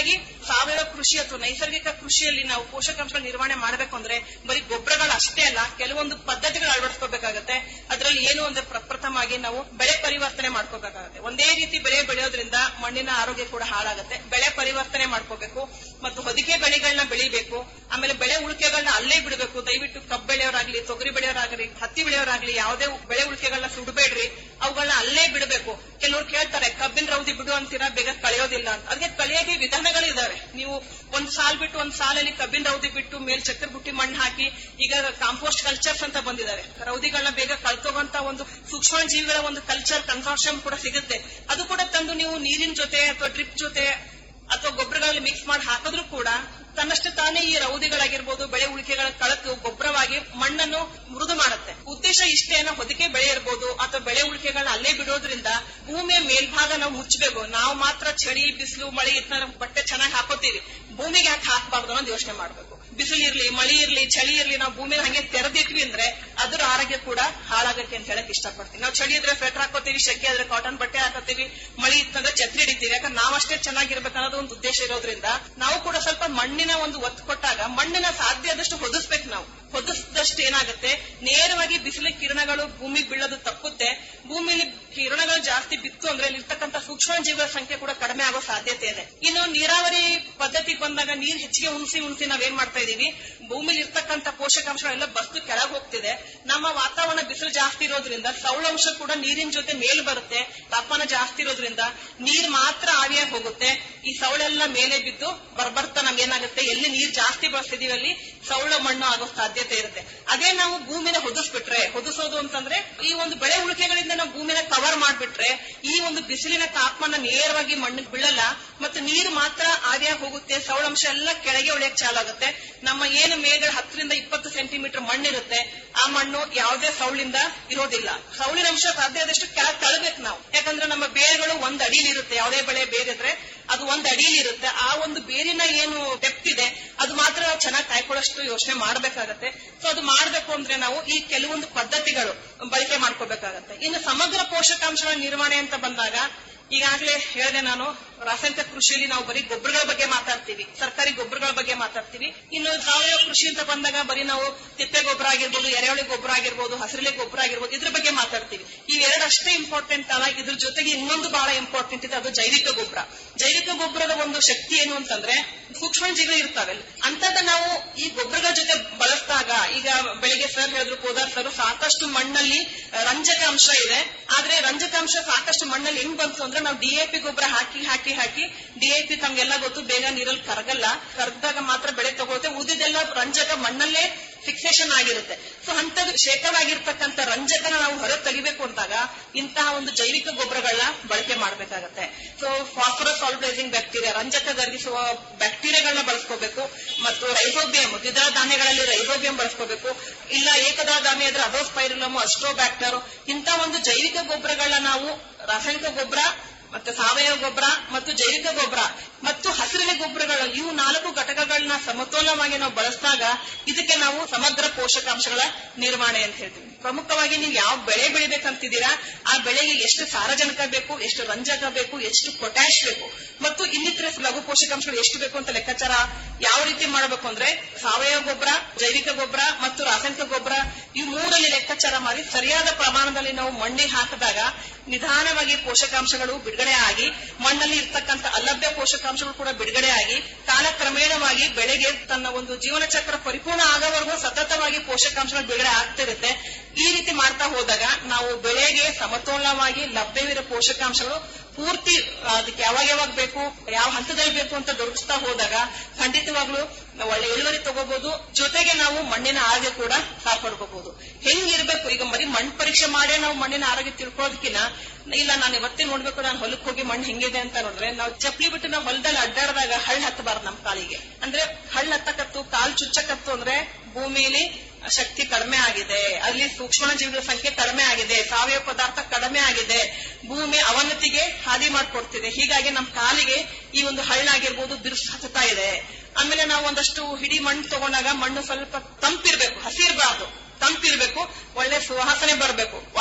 ಸಾವಯವ ಕೃಷಿ ಅಥವಾ ನೈಸರ್ಗಿಕ ಕೃಷಿಯಲ್ಲಿ ನಾವು ಪೋಷಕಾಂಶಗಳ ನಿರ್ವಹಣೆ ಮಾಡಬೇಕು ಅಂದ್ರೆ ಬರೀ ಗೊಬ್ಬರಗಳು ಅಷ್ಟೇ ಅಲ್ಲ ಕೆಲವೊಂದು ಪದ್ಧತಿಗಳು ಅಳವಡಿಸ್ಕೋಬೇಕಾಗತ್ತೆ ಅದರಲ್ಲಿ ಏನು ಅಂದ್ರೆ ಪ್ರಪ್ರಥಮವಾಗಿ ನಾವು ಬೆಳೆ ಪರಿವರ್ತನೆ ಮಾಡ್ಕೋಬೇಕಾಗತ್ತೆ ಒಂದೇ ರೀತಿ ಬೆಳೆ ಬೆಳೆಯೋದ್ರಿಂದ ಮಣ್ಣಿನ ಆರೋಗ್ಯ ಕೂಡ ಹಾಳಾಗುತ್ತೆ ಬೆಳೆ ಪರಿವರ್ತನೆ ಮಾಡ್ಕೋಬೇಕು ಮತ್ತು ಹೊದಿಕೆ ಬೆಳೆಗಳನ್ನ ಬೆಳಿಬೇಕು ಆಮೇಲೆ ಬೆಳೆ ಉಳಿಕೆಗಳನ್ನ ಅಲ್ಲೇ ಬಿಡಬೇಕು ದಯವಿಟ್ಟು ಕಬ್ಬು ಬೆಳೆಯೋರಾಗ್ಲಿ ತೊಗರಿ ಬೆಳೆಯೋರಾಗ್ಲಿ ಹತ್ತಿ ಬೆಳೆಯೋರಾಗ್ಲಿ ಯಾವುದೇ ಬೆಳೆ ಉಳಿಕೆಗಳನ್ನ ಸುಡಬೇಡ್ರಿ ಅವುಗಳನ್ನ ಅಲ್ಲೇ ಬಿಡಬೇಕು ಕೆಲವರು ಕೇಳ್ತಾರೆ ಕಬ್ಬಿನ ರೌದಿ ಬಿಡು ಅಂತೀರಾ ಬೇಗ ಕಳೆಯೋದಿಲ್ಲ ಅಂತ ಅದಕ್ಕೆ ಕಳೆಯೋಕೆ ವಿಧಾನಗಳಿದಾವೆ ನೀವು ಒಂದ್ ಸಾಲ್ ಬಿಟ್ಟು ಒಂದ್ ಸಾಲಲ್ಲಿ ಕಬ್ಬಿನ ರೌದಿ ಬಿಟ್ಟು ಮೇಲ್ ಚಕ್ರ ಬುಟ್ಟಿ ಮಣ್ಣು ಹಾಕಿ ಈಗ ಕಾಂಪೋಸ್ಟ್ ಕಲ್ಚರ್ಸ್ ಅಂತ ಬಂದಿದ್ದಾರೆ ರೌದಿಗಳನ್ನ ಬೇಗ ಕಳ್ತೋಗಂತ ಒಂದು ಸೂಕ್ಷ್ಮ ಜೀವಿಗಳ ಒಂದು ಕಲ್ಚರ್ ಕನ್ಸಾರ್ಷಿಯಂ ಕೂಡ ಸಿಗುತ್ತೆ ಅದು ಕೂಡ ತಂದು ನೀವು ನೀರಿನ ಜೊತೆ ಅಥವಾ ಡ್ರಿಪ್ ಜೊತೆ ಅಥವಾ ಗೊಬ್ಬರಗಳಲ್ಲಿ ಮಿಕ್ಸ್ ಮಾಡಿ ಹಾಕಿದ್ರು ಕೂಡ ತನ್ನಷ್ಟು ತಾನೇ ಈ ರೌದಿಗಳಾಗಿರ್ಬೋದು ಬೆಳೆ ಉಳಿಕೆಗಳ ಕಳತು ಗೊಬ್ಬರವಾಗಿ ಮಣ್ಣನ್ನು ಮೃದು ಮಾಡುತ್ತೆ ಉದ್ದೇಶ ಇಷ್ಟೇನ ಹೊದಿಕೆ ಬೆಳೆ ಇರ್ಬೋದು ಅಥವಾ ಬೆಳೆ ಉಳಿಕೆಗಳನ್ನ ಅಲ್ಲೇ ಬಿಡೋದ್ರಿಂದ ಭೂಮಿಯ ಮೇಲ್ಭಾಗ ನಾವು ಮುಚ್ಚಬೇಕು ನಾವು ಮಾತ್ರ ಚಳಿ ಬಿಸಿಲು ಮಳೆ ಇತ್ತ ಬಟ್ಟೆ ಚೆನ್ನಾಗಿ ಹಾಕೋತೀವಿ ಭೂಮಿಗೆ ಯಾಕೆ ಹಾಕಬಾರ್ದು ಅನ್ನೋದು ಯೋಚನೆ ಮಾಡಬೇಕು ಬಿಸಿಲು ಇರ್ಲಿ ಮಳಿ ಇರ್ಲಿ ಚಳಿ ಇರ್ಲಿ ನಾವು ಭೂಮಿ ಹಂಗೆ ತೆರೆದಿಟ್ವಿ ಅಂದ್ರೆ ಅದರ ಆರೋಗ್ಯ ಕೂಡ ಹಾಳಾಗಕ್ಕೆ ಅಂತ ಹೇಳಕ್ ಇಷ್ಟಪಡ್ತೀನಿ ನಾವು ಚಳಿ ಇದ್ರೆ ಸ್ವೆಟರ್ ಹಾಕೋತೀವಿ ಶೆಕೆ ಆದ್ರೆ ಕಾಟನ್ ಬಟ್ಟೆ ಹಾಕೋತೀವಿ ಮಳಿ ಇತ್ತಂದ್ರೆ ಛತ್ರಿ ಹಿಡಿತೀವಿ ಯಾಕಂದ್ರೆ ನಾವಷ್ಟೇ ಚೆನ್ನಾಗಿರ್ಬೇಕು ಅನ್ನೋದು ಒಂದು ಉದ್ದೇಶ ಇರೋದ್ರಿಂದ ನಾವು ಕೂಡ ಸ್ವಲ್ಪ ಮಣ್ಣಿನ ಒಂದು ಒತ್ತು ಕೊಟ್ಟಾಗ ಮಣ್ಣಿನ ಸಾಧ್ಯ ಆದಷ್ಟು ಹೊದಿಸ್ಬೇಕು ನಾವು ಹೊದಿಸಿದಷ್ಟು ಏನಾಗುತ್ತೆ ನೇರವಾಗಿ ಬಿಸಿಲ ಕಿರಣಗಳು ಭೂಮಿಗೆ ಬೀಳೋದು ತಪ್ಪುತ್ತೆ ಭೂಮಿಲಿ ಕಿರಣಗಳು ಜಾಸ್ತಿ ಬಿತ್ತು ಅಂದ್ರೆ ಇರ್ತಕ್ಕಂಥ ಸೂಕ್ಷ್ಮ ಜೀವಿಗಳ ಸಂಖ್ಯೆ ಕೂಡ ಕಡಿಮೆ ಆಗೋ ಸಾಧ್ಯತೆ ಇದೆ ಇನ್ನು ನೀರಾವರಿ ಪದ್ಧತಿಗೆ ಬಂದಾಗ ನೀರ್ ಹೆಚ್ಚಿಗೆ ಉಣಿಸಿ ಉಣಿಸಿ ನಾವೇನ್ ಮಾಡ್ತಾ ಇದೀವಿ ಭೂಮಿಲಿ ಇರ್ತಕ್ಕಂಥ ಪೋಷಕಾಂಶಗಳೆಲ್ಲ ಬಸ್ತು ಕೆಳಗೆ ಹೋಗ್ತಿದೆ ನಮ್ಮ ವಾತಾವರಣ ಬಿಸಿಲು ಜಾಸ್ತಿ ಇರೋದ್ರಿಂದ ಸೌಳಾಂಶ ಕೂಡ ನೀರಿನ ಜೊತೆ ಮೇಲ್ ಬರುತ್ತೆ ತಾಪಮಾನ ಜಾಸ್ತಿ ಇರೋದ್ರಿಂದ ನೀರ್ ಮಾತ್ರ ಆವಿಯಾಗಿ ಹೋಗುತ್ತೆ ಈ ಸೌಳೆಲ್ಲ ಮೇಲೆ ಬಿದ್ದು ಬರ್ಬರ್ತಾ ನಮ್ಗೇನಾಗುತ್ತೆ ಎಲ್ಲಿ ನೀರ್ ಜಾಸ್ತಿ ಬಳಸ್ತಿದೀವಿ ಅಲ್ಲಿ ಸೌಳ ಮಣ್ಣು ಆಗೋ ಸಾಧ್ಯತೆ ಇರುತ್ತೆ ಅದೇ ನಾವು ಭೂಮಿನ ಹೊದಿಸ್ಬಿಟ್ರೆ ಹೊದಿಸೋದು ಅಂತಂದ್ರೆ ಈ ಒಂದು ಬೆಳೆ ಉಳಿಕೆಗಳಿಂದ ನಾವು ಭೂಮಿನ ಕವರ್ ಮಾಡ್ಬಿಟ್ರೆ ಈ ಒಂದು ಬಿಸಿಲಿನ ತಾಪಮಾನ ನೇರವಾಗಿ ಮಣ್ಣಿಗೆ ಬೀಳಲ್ಲ ಮತ್ತು ನೀರು ಮಾತ್ರ ಆವಿಯಾಗಿ ಹೋಗುತ್ತೆ ಸೌಳಾಂಶ ಎಲ್ಲ ಕೆಳಗೆ ಉಳಿಯಕ್ ಚಾಲಾಗುತ್ತೆ ನಮ್ಮ ಏನು ಮೇಲ್ಗಡೆ ಹತ್ತರಿಂದ ಇಪ್ಪತ್ತು ಸೆಂಟಿಮೀಟರ್ ಮಣ್ಣಿರುತ್ತೆ ಆ ಮಣ್ಣು ಯಾವುದೇ ಸೌಳಿಂದ ಇರೋದಿಲ್ಲ ಸೌಳಿನ ಅಂಶ ಸಾಧ್ಯ ಆದಷ್ಟು ಕೆಳಗೆ ತಳ್ಳಬೇಕು ನಾವು ಯಾಕಂದ್ರೆ ನಮ್ಮ ಬೇರುಗಳು ಒಂದ್ ಅಡಿಲಿ ಇರುತ್ತೆ ಯಾವುದೇ ಬೆಳೆ ಬೇರಿದ್ರೆ ಅದು ಒಂದ್ ಅಡಿಲಿ ಇರುತ್ತೆ ಆ ಒಂದು ಬೇರಿನ ಏನು ಡೆಪ್ತ್ ಇದೆ ಅದು ಮಾತ್ರ ನಾವು ಚೆನ್ನಾಗಿ ಕಾಯ್ಕೊಳ್ಳೋಷ್ಟು ಯೋಚನೆ ಮಾಡಬೇಕಾಗತ್ತೆ ಸೊ ಅದು ಮಾಡಬೇಕು ಅಂದ್ರೆ ನಾವು ಈ ಕೆಲವೊಂದು ಪದ್ಧತಿಗಳು ಬಳಕೆ ಮಾಡ್ಕೋಬೇಕಾಗತ್ತೆ ಇನ್ನು ಸಮಗ್ರ ಪೋಷಕಾಂಶಗಳ ನಿರ್ವಹಣೆ ಅಂತ ಬಂದಾಗ ಈಗಾಗಲೇ ಹೇಳಿದೆ ನಾನು ರಾಸಾಯನಿಕ ಕೃಷಿಯಲ್ಲಿ ನಾವು ಬರೀ ಗೊಬ್ಬರಗಳ ಬಗ್ಗೆ ಮಾತಾಡ್ತೀವಿ ಸರ್ಕಾರಿ ಗೊಬ್ಬರಗಳ ಬಗ್ಗೆ ಮಾತಾಡ್ತೀವಿ ಇನ್ನು ಸಾವಯವ ಕೃಷಿ ಅಂತ ಬಂದಾಗ ಬರೀ ನಾವು ತಿಪ್ಪೆ ಗೊಬ್ಬರ ಆಗಿರ್ಬೋದು ಎರೆಹುಳಿ ಗೊಬ್ಬರ ಆಗಿರ್ಬೋದು ಹಸಿರೆಲೆ ಗೊಬ್ಬರ ಆಗಿರ್ಬೋದು ಇದ್ರ ಬಗ್ಗೆ ಮಾತಾಡ್ತೀವಿ ಇವೆರಡು ಅಷ್ಟೇ ಇಂಪಾರ್ಟೆಂಟ್ ಅಲ್ಲ ಇದ್ರ ಜೊತೆಗೆ ಇನ್ನೊಂದು ಬಹಳ ಇಂಪಾರ್ಟೆಂಟ್ ಇದೆ ಅದು ಜೈವಿಕ ಗೊಬ್ಬರ ಜೈವಿಕ ಗೊಬ್ಬರದ ಒಂದು ಶಕ್ತಿ ಏನು ಅಂತಂದ್ರೆ ಸೂಕ್ಷ್ಮ ಜೀವಿಗಳು ಇರ್ತಾವೆ ಅಂತದ ನಾವು ಈ ಗೊಬ್ಬರಗಳ ಜೊತೆ ಬಳಸಿದಾಗ ಈಗ ಬೆಳಿಗ್ಗೆ ಸರ್ ಹೇಳಿದ್ರು ಕೋದಾರ್ ಸರ್ ಸಾಕಷ್ಟು ಮಣ್ಣಲ್ಲಿ ರಂಜಕ ಅಂಶ ಇದೆ ಆದ್ರೆ ರಂಜಕ ಅಂಶ ಸಾಕಷ್ಟು ಮಣ್ಣಲ್ಲಿ ಹೆಂಗ್ ಬಂತು ಅಂದ್ರೆ ನಾವು ಡಿಎಪಿ ಗೊಬ್ಬರ ಹಾಕಿ ಹಾಕಿ ಹಾಕಿ ಡಿಎಪಿ ತಮ್ಗೆಲ್ಲ ಗೊತ್ತು ಬೇಗ ನೀರಲ್ಲಿ ಕರಗಲ್ಲ ಕರಗದಾಗ ಮಾತ್ರ ಬೆಳೆ ತಗೊಳುತ್ತೆ ಉಳಿದೆಲ್ಲ ರಂಜಕ ಮಣ್ಣಲ್ಲೇ ಫಿಕ್ಸೇಷನ್ ಆಗಿರುತ್ತೆ ಸೊ ಅಂತದ್ದು ಶೇಖರಾಗಿರ್ತಕ್ಕಂಥ ರಂಜಕನ ನಾವು ಹೊರ ತೆಗಿಬೇಕು ಅಂದಾಗ ಇಂತಹ ಒಂದು ಜೈವಿಕ ಗೊಬ್ಬರಗಳನ್ನ ಬಳಕೆ ಮಾಡಬೇಕಾಗತ್ತೆ ಸೊ ಫಾಸ್ಫರಸ್ ಸಾಲ್ಬೈಸಿಂಗ್ ಬ್ಯಾಕ್ಟೀರಿಯಾ ರಂಜಕ ಗರ್ಗಿಸುವ ಬ್ಯಾಕ್ಟೀರಿಯಾಗಳನ್ನ ಬಳಸ್ಕೋಬೇಕು ಮತ್ತು ರೈಸೋಬಿಯಂ ದ್ವಿದಳ ಧಾನ್ಯಗಳಲ್ಲಿ ರೈಸೋಬಿಯಂ ಬಳಸ್ಕೋಬೇಕು ಇಲ್ಲ ಏಕದಳ ಧಾನ್ಯ ಇದ್ರೆ ಅದೋಸ್ಪೈರುಲಮ್ ಅಸ್ಟ್ರೋಬ್ಯಾಕ್ಟರ್ ಇಂಥ ಒಂದು ಜೈವಿಕ ಗೊಬ್ಬರಗಳನ್ನ ನಾವು ರಾಸಾಯನಿಕ ಗೊಬ್ಬರ ಮತ್ತೆ ಸಾವಯವ ಗೊಬ್ಬರ ಮತ್ತು ಜೈವಿಕ ಗೊಬ್ಬರ ಮತ್ತು ಹಸಿರಿನ ಗೊಬ್ಬರಗಳು ಇವು ನಾಲ್ಕು ಘಟಕಗಳನ್ನ ಸಮತೋಲನವಾಗಿ ನಾವು ಬಳಸಿದಾಗ ಇದಕ್ಕೆ ನಾವು ಸಮಗ್ರ ಪೋಷಕಾಂಶಗಳ ನಿರ್ವಹಣೆ ಅಂತ ಹೇಳ್ತೀವಿ ಪ್ರಮುಖವಾಗಿ ನೀವು ಯಾವ ಬೆಳೆ ಬೆಳಿಬೇಕಂತಿದ್ದೀರಾ ಆ ಬೆಳೆಗೆ ಎಷ್ಟು ಸಾರಜನಕ ಬೇಕು ಎಷ್ಟು ರಂಜಕ ಬೇಕು ಎಷ್ಟು ಪೊಟ್ಯಾಶ್ ಬೇಕು ಮತ್ತು ಇನ್ನಿತರ ಲಘು ಪೋಷಕಾಂಶಗಳು ಎಷ್ಟು ಬೇಕು ಅಂತ ಲೆಕ್ಕಾಚಾರ ಯಾವ ರೀತಿ ಮಾಡಬೇಕು ಅಂದ್ರೆ ಸಾವಯವ ಗೊಬ್ಬರ ಜೈವಿಕ ಗೊಬ್ಬರ ಮತ್ತು ರಾಸಾಯನಿಕ ಗೊಬ್ಬರ ಈ ಮೂರಲ್ಲಿ ಲೆಕ್ಕಾಚಾರ ಮಾಡಿ ಸರಿಯಾದ ಪ್ರಮಾಣದಲ್ಲಿ ನಾವು ಮಣ್ಣಿಗೆ ಹಾಕಿದಾಗ ನಿಧಾನವಾಗಿ ಪೋಷಕಾಂಶಗಳು ಬಿಡುಗಡೆ ಆಗಿ ಮಣ್ಣಲ್ಲಿ ಇರ್ತಕ್ಕಂಥ ಅಲಭ್ಯ ಪೋಷಕಾಂಶಗಳು ಕೂಡ ಬಿಡುಗಡೆ ಆಗಿ ಕಾಲಕ್ರಮೇಣವಾಗಿ ಬೆಳೆಗೆ ತನ್ನ ಒಂದು ಜೀವನ ಚಕ್ರ ಪರಿಪೂರ್ಣ ಆಗೋವರೆಗೂ ಸತತವಾಗಿ ಪೋಷಕಾಂಶಗಳು ಬಿಡುಗಡೆ ಆಗ್ತಿರುತ್ತೆ ಈ ರೀತಿ ಮಾಡ್ತಾ ಹೋದಾಗ ನಾವು ಬೆಳೆಗೆ ಸಮತೋಲನವಾಗಿ ಲಭ್ಯವಿರೋ ಪೋಷಕಾಂಶಗಳು ಪೂರ್ತಿ ಅದಕ್ಕೆ ಯಾವಾಗ ಯಾವಾಗ ಬೇಕು ಯಾವ ಹಂತದಲ್ಲಿ ಬೇಕು ಅಂತ ದೊರಕಿಸ್ತಾ ಹೋದಾಗ ಖಂಡಿತವಾಗ್ಲೂ ಒಳ್ಳೆ ಇಳುವರಿ ತಗೋಬಹುದು ಜೊತೆಗೆ ನಾವು ಮಣ್ಣಿನ ಆರೋಗ್ಯ ಕೂಡ ಕಾಪಾಡ್ಕೋಬಹುದು ಹೆಂಗಿರ್ಬೇಕು ಈಗ ಬರೀ ಮಣ್ಣು ಪರೀಕ್ಷೆ ಮಾಡೇ ನಾವು ಮಣ್ಣಿನ ಆರೋಗ್ಯ ತಿಳ್ಕೊಳ್ಳೋದಕ್ಕಿಂತ ಇಲ್ಲ ನಾನು ಇವತ್ತೇ ನೋಡ್ಬೇಕು ನಾನು ಹೊಲಕ್ಕೆ ಹೋಗಿ ಮಣ್ಣು ಹೆಂಗಿದೆ ಅಂತ ನೋಡಿದ್ರೆ ನಾವು ಚಪ್ಪಲಿ ಬಿಟ್ಟು ನಾವು ಹೊಲದಲ್ಲಿ ಅಡ್ಡಾಡಿದಾಗ ಹಳ್ಳ ಹತ್ತಬಾರ್ದು ನಮ್ಮ ಕಾಲಿಗೆ ಅಂದ್ರೆ ಹಳ್ಳ ಹತ್ತಕತ್ತು ಕಾಲ್ ಚುಚ್ಚಕತ್ತು ಅಂದ್ರೆ ಭೂಮಿಲಿ ಶಕ್ತಿ ಕಡಿಮೆ ಆಗಿದೆ ಅಲ್ಲಿ ಸೂಕ್ಷ್ಮ ಜೀವಿಗಳ ಸಂಖ್ಯೆ ಕಡಿಮೆ ಆಗಿದೆ ಸಾವಯವ ಪದಾರ್ಥ ಕಡಿಮೆ ಆಗಿದೆ ಭೂಮಿ ಅವನತಿಗೆ ಹಾದಿ ಮಾಡ್ಕೊಡ್ತಿದೆ ಹೀಗಾಗಿ ನಮ್ಮ ಕಾಲಿಗೆ ಈ ಒಂದು ಹಳ್ಳ ಆಗಿರ್ಬೋದು ಬಿರುಸು ಹತ್ತುತ್ತಾ ಇದೆ ಆಮೇಲೆ ನಾವು ಒಂದಷ್ಟು ಹಿಡಿ ಮಣ್ಣು ತಗೊಂಡಾಗ ಮಣ್ಣು ಸ್ವಲ್ಪ ತಂಪಿರ್ಬೇಕು ಹಸಿರ್ಬಾರ್ದು ತಂಪಿರ್ಬೇಕು ಒಳ್ಳೆ ಸುವಾಸನೆ ಬರಬೇಕು ವಾಸನೆ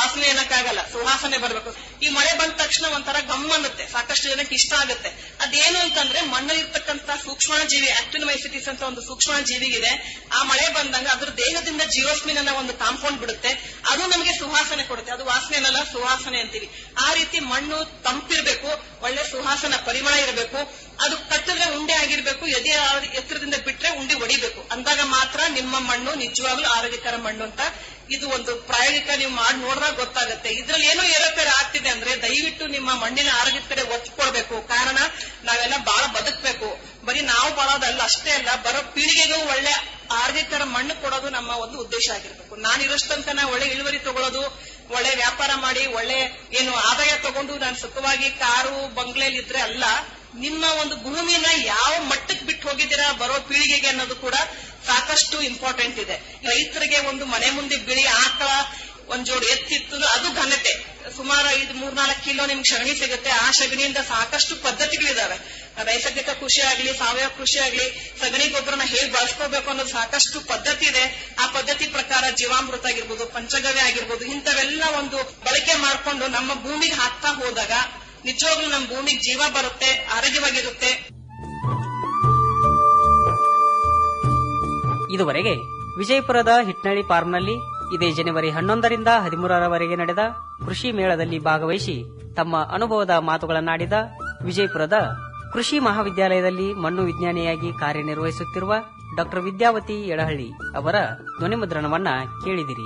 ವಾಸನೆ ಏನಕ್ಕಾಗಲ್ಲ ಸುವಾಸನೆ ಬರ್ಬೇಕು ಈ ಮಳೆ ಬಂದ ತಕ್ಷಣ ಒಂಥರ ಗಮ್ ಅನ್ನುತ್ತೆ ಸಾಕಷ್ಟು ಜನಕ್ಕೆ ಇಷ್ಟ ಆಗುತ್ತೆ ಅದೇನು ಅಂತಂದ್ರೆ ಮಣ್ಣಲ್ಲಿರ್ತಕ್ಕಂತ ಸೂಕ್ಷ್ಮ ಜೀವಿ ಆಕ್ಟಿನಮೈಸಿಟಿಸ್ ಅಂತ ಒಂದು ಸೂಕ್ಷ್ಮ ಜೀವಿ ಇದೆ ಆ ಮಳೆ ಬಂದಾಗ ಅದ್ರ ದೇಹದಿಂದ ಜೀರೋಸ್ಮಿನ್ ಅನ್ನ ಒಂದು ಕಾಂಪೌಂಡ್ ಬಿಡುತ್ತೆ ಅದು ನಮಗೆ ಸುವಾಸನೆ ಕೊಡುತ್ತೆ ಅದು ವಾಸನೆ ಅನ್ನಲ್ಲ ಸುವಾಸನೆ ಅಂತೀವಿ ಆ ರೀತಿ ಮಣ್ಣು ತಂಪಿರ್ಬೇಕು ಒಳ್ಳೆ ಸುವಾಸನ ಪರಿಮಳ ಇರಬೇಕು ಅದು ಕಟ್ಟಿದ್ರೆ ಉಂಡೆ ಆಗಿರ್ಬೇಕು ಎದೆ ಆ- ಎತ್ತರದಿಂದ ಬಿಟ್ರೆ ಉಂಡೆ ಹೊಡಿಬೇಕು ಅಂದಾಗ ಮಾತ್ರ ನಿಮ್ಮ ಮಣ್ಣು ನಿಜವಾಗ್ಲೂ ಆರೋಗ್ಯಕರ ಮಣ್ಣು ಅಂತ ಇದು ಒಂದು ಪ್ರಾಯೋಗಿಕ ನೀವು ಮಾಡಿ ನೋಡಿದಾಗ ಗೊತ್ತಾಗುತ್ತೆ ಇದ್ರಲ್ಲಿ ಏನೋ ಏರೋಪೇರು ಆಗ್ತಿದೆ ಅಂದ್ರೆ ದಯವಿಟ್ಟು ನಿಮ್ಮ ಮಣ್ಣಿನ ಆರೋಗ್ಯದ ಕಡೆ ಒತ್ತು ಕೊಡ್ಬೇಕು ಕಾರಣ ನಾವೆಲ್ಲ ಬಹಳ ಬದುಕಬೇಕು ಬರೀ ನಾವು ಬಾಳೋದಲ್ಲ ಅಷ್ಟೇ ಅಲ್ಲ ಬರೋ ಪೀಳಿಗೆಗೂ ಒಳ್ಳೆ ಆರೋಗ್ಯಕರ ಮಣ್ಣು ಕೊಡೋದು ನಮ್ಮ ಒಂದು ಉದ್ದೇಶ ಆಗಿರ್ಬೇಕು ನಾನು ಇರೋಷ್ಟು ತನಕ ನಾ ಒಳ್ಳೆ ಇಳುವರಿ ತಗೊಳ್ಳೋದು ಒಳ್ಳೆ ವ್ಯಾಪಾರ ಮಾಡಿ ಒಳ್ಳೆ ಏನು ಆದಾಯ ತಗೊಂಡು ನಾನು ಸುಖವಾಗಿ ಕಾರು ಬಂಗ್ಲೆಯಲ್ಲಿ ಇದ್ರೆ ಅಲ್ಲ ನಿಮ್ಮ ಒಂದು ಭೂಮಿನ ಯಾವ ಮಟ್ಟಕ್ಕೆ ಬಿಟ್ಟು ಹೋಗಿದ್ದೀರಾ ಬರೋ ಪೀಳಿಗೆಗೆ ಅನ್ನೋದು ಕೂಡ ಸಾಕಷ್ಟು ಇಂಪಾರ್ಟೆಂಟ್ ಇದೆ ರೈತರಿಗೆ ಒಂದು ಮನೆ ಮುಂದೆ ಬಿಳಿ ಆಕಳ ಒಂದ್ ಜೋಡಿ ಎತ್ತಿತ್ತು ಅದು ಘನತೆ ಸುಮಾರು ಐದು ಮೂರ್ನಾಲ್ಕು ಕಿಲೋ ನಿಮ್ಗೆ ಸಗಣಿ ಸಿಗುತ್ತೆ ಆ ಸಗಣಿಯಿಂದ ಸಾಕಷ್ಟು ಪದ್ಧತಿಗಳಿದಾವೆ ನೈಸರ್ಗಿಕ ಕೃಷಿ ಆಗ್ಲಿ ಸಾವಯವ ಕೃಷಿ ಆಗ್ಲಿ ಸಗಣಿ ಗೊಬ್ಬರನ ಹೇಗ್ ಬಳಸ್ಕೋಬೇಕು ಅನ್ನೋದು ಸಾಕಷ್ಟು ಪದ್ಧತಿ ಇದೆ ಆ ಪದ್ಧತಿ ಪ್ರಕಾರ ಜೀವಾಮೃತ ಆಗಿರ್ಬೋದು ಪಂಚಗವ್ಯ ಆಗಿರ್ಬೋದು ಇಂಥವೆಲ್ಲ ಒಂದು ಬಳಕೆ ಮಾಡ್ಕೊಂಡು ನಮ್ಮ ಭೂಮಿಗೆ ಹಾಕ್ತಾ ಹೋದಾಗ ನಿಜವಾಗ್ಲೂ ನಮ್ಮ ಭೂಮಿಗೆ ಜೀವ ಬರುತ್ತೆ ಆರೋಗ್ಯವಾಗಿರುತ್ತೆ ಇದುವರೆಗೆ ವಿಜಯಪುರದ ಹಿಟ್ನಳ್ಳಿ ಫಾರ್ಮ್ನಲ್ಲಿ ಇದೇ ಜನವರಿ ಹನ್ನೊಂದರಿಂದ ಹದಿಮೂರರವರೆಗೆ ನಡೆದ ಕೃಷಿ ಮೇಳದಲ್ಲಿ ಭಾಗವಹಿಸಿ ತಮ್ಮ ಅನುಭವದ ಮಾತುಗಳನ್ನಾಡಿದ ವಿಜಯಪುರದ ಕೃಷಿ ಮಹಾವಿದ್ಯಾಲಯದಲ್ಲಿ ಮಣ್ಣು ವಿಜ್ಞಾನಿಯಾಗಿ ಕಾರ್ಯನಿರ್ವಹಿಸುತ್ತಿರುವ ಡಾಕ್ಟರ್ ವಿದ್ಯಾವತಿ ಎಳಹಳ್ಳಿ ಅವರ ಧ್ವನಿಮುದ್ರಣವನ್ನ ಕೇಳಿದಿರಿ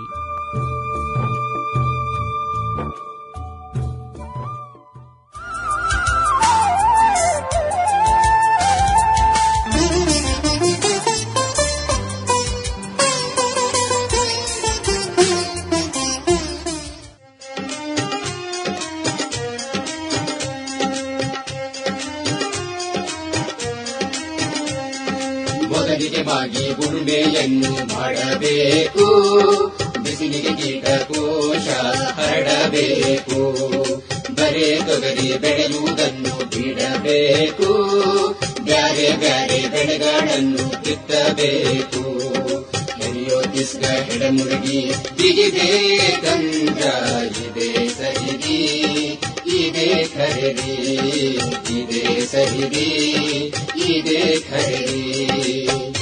ಮೊದಲಿಗೆ ಬಾಗಿ ಉಳುಮೆಯನ್ನು ಮಾಡಬೇಕು ಬಿಸಿಲಿಗೆ ಕೀಟಕೋಶ ಹರಡಬೇಕು ಬರೇ ತೊಗರಿ ಬೆಳೆಯುವುದನ್ನು ಬಿಡಬೇಕು ಬ್ಯಾರೆ ಬ್ಯಾರೆ ಬೆಳೆಗಳನ್ನು ಬಿತ್ತಬೇಕು ಎರಿಯೋ ಕಿಸ್ಗ ಹೆಡಮುರುಗಿ ಬಿಗಿಬೇಕಂದ್ರ ಇದೆ ಸಹಿರಿ ಇದೆ ಖರೀದಿ ಇದೆ ಸಹಿರಿ ಇದೆ ಖರೀದಿ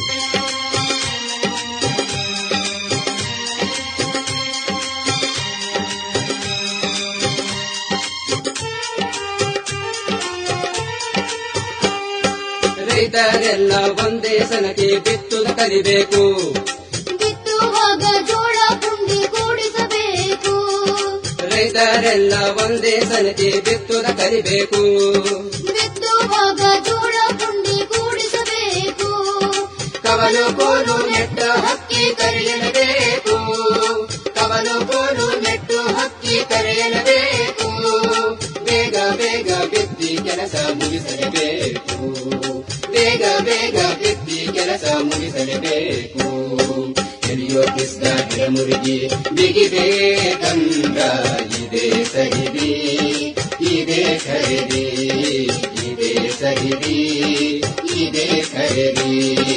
ರೈತರೆಲ್ಲ ಒಂದೇ ಸನಕ್ಕೆ ಬಿತ್ತುದ ಕಲಿಬೇಕು ಬಿತ್ತುವಾಗ ಜೋಳ ಪುಂಡಿ ಕೂಡಿಸಬೇಕು ರೈತರೆಲ್ಲ ಒಂದೇ ಸನಕ್ಕೆ ಬಿತ್ತುದ ಕಲಿಬೇಕು ಬಿತ್ತುವಾಗ ಜೋಳ ಪುಂಡಿ ಕೂಡಿಸಬೇಕು ಕವಲು ಕೋಲು ನೆಟ್ಟ ಹಕ್ಕಿ ಕರೆಯಲೇಬೇಕು ಕವಲು ಕೋಲು ನೆಟ್ಟು ಹಕ್ಕಿ ಕರೆಯಲೇಬೇಕು ಬೇಗ ಬೇಗ ಬಿತ್ತಿ ಕೆಲಸ ಮುಗಿಸಲೇಬೇಕು ಬೇಗ ಬೇಗ ಬಿತ್ತಿ ಕೆಲಸ ಮುಗಿಸಲೇಬೇಕು ಎಲಿಯೋ ಕಿಸ್ದ ಗಿಡಮುರುಗಿ ಬಿಗಿಬೇಕಂದ ಇದೆ ಸಹಿರಿ ಇದೆ ಖರೀದಿ ಇದೆ ಸಹಿರಿ ಇದೆ ಖರೀದಿ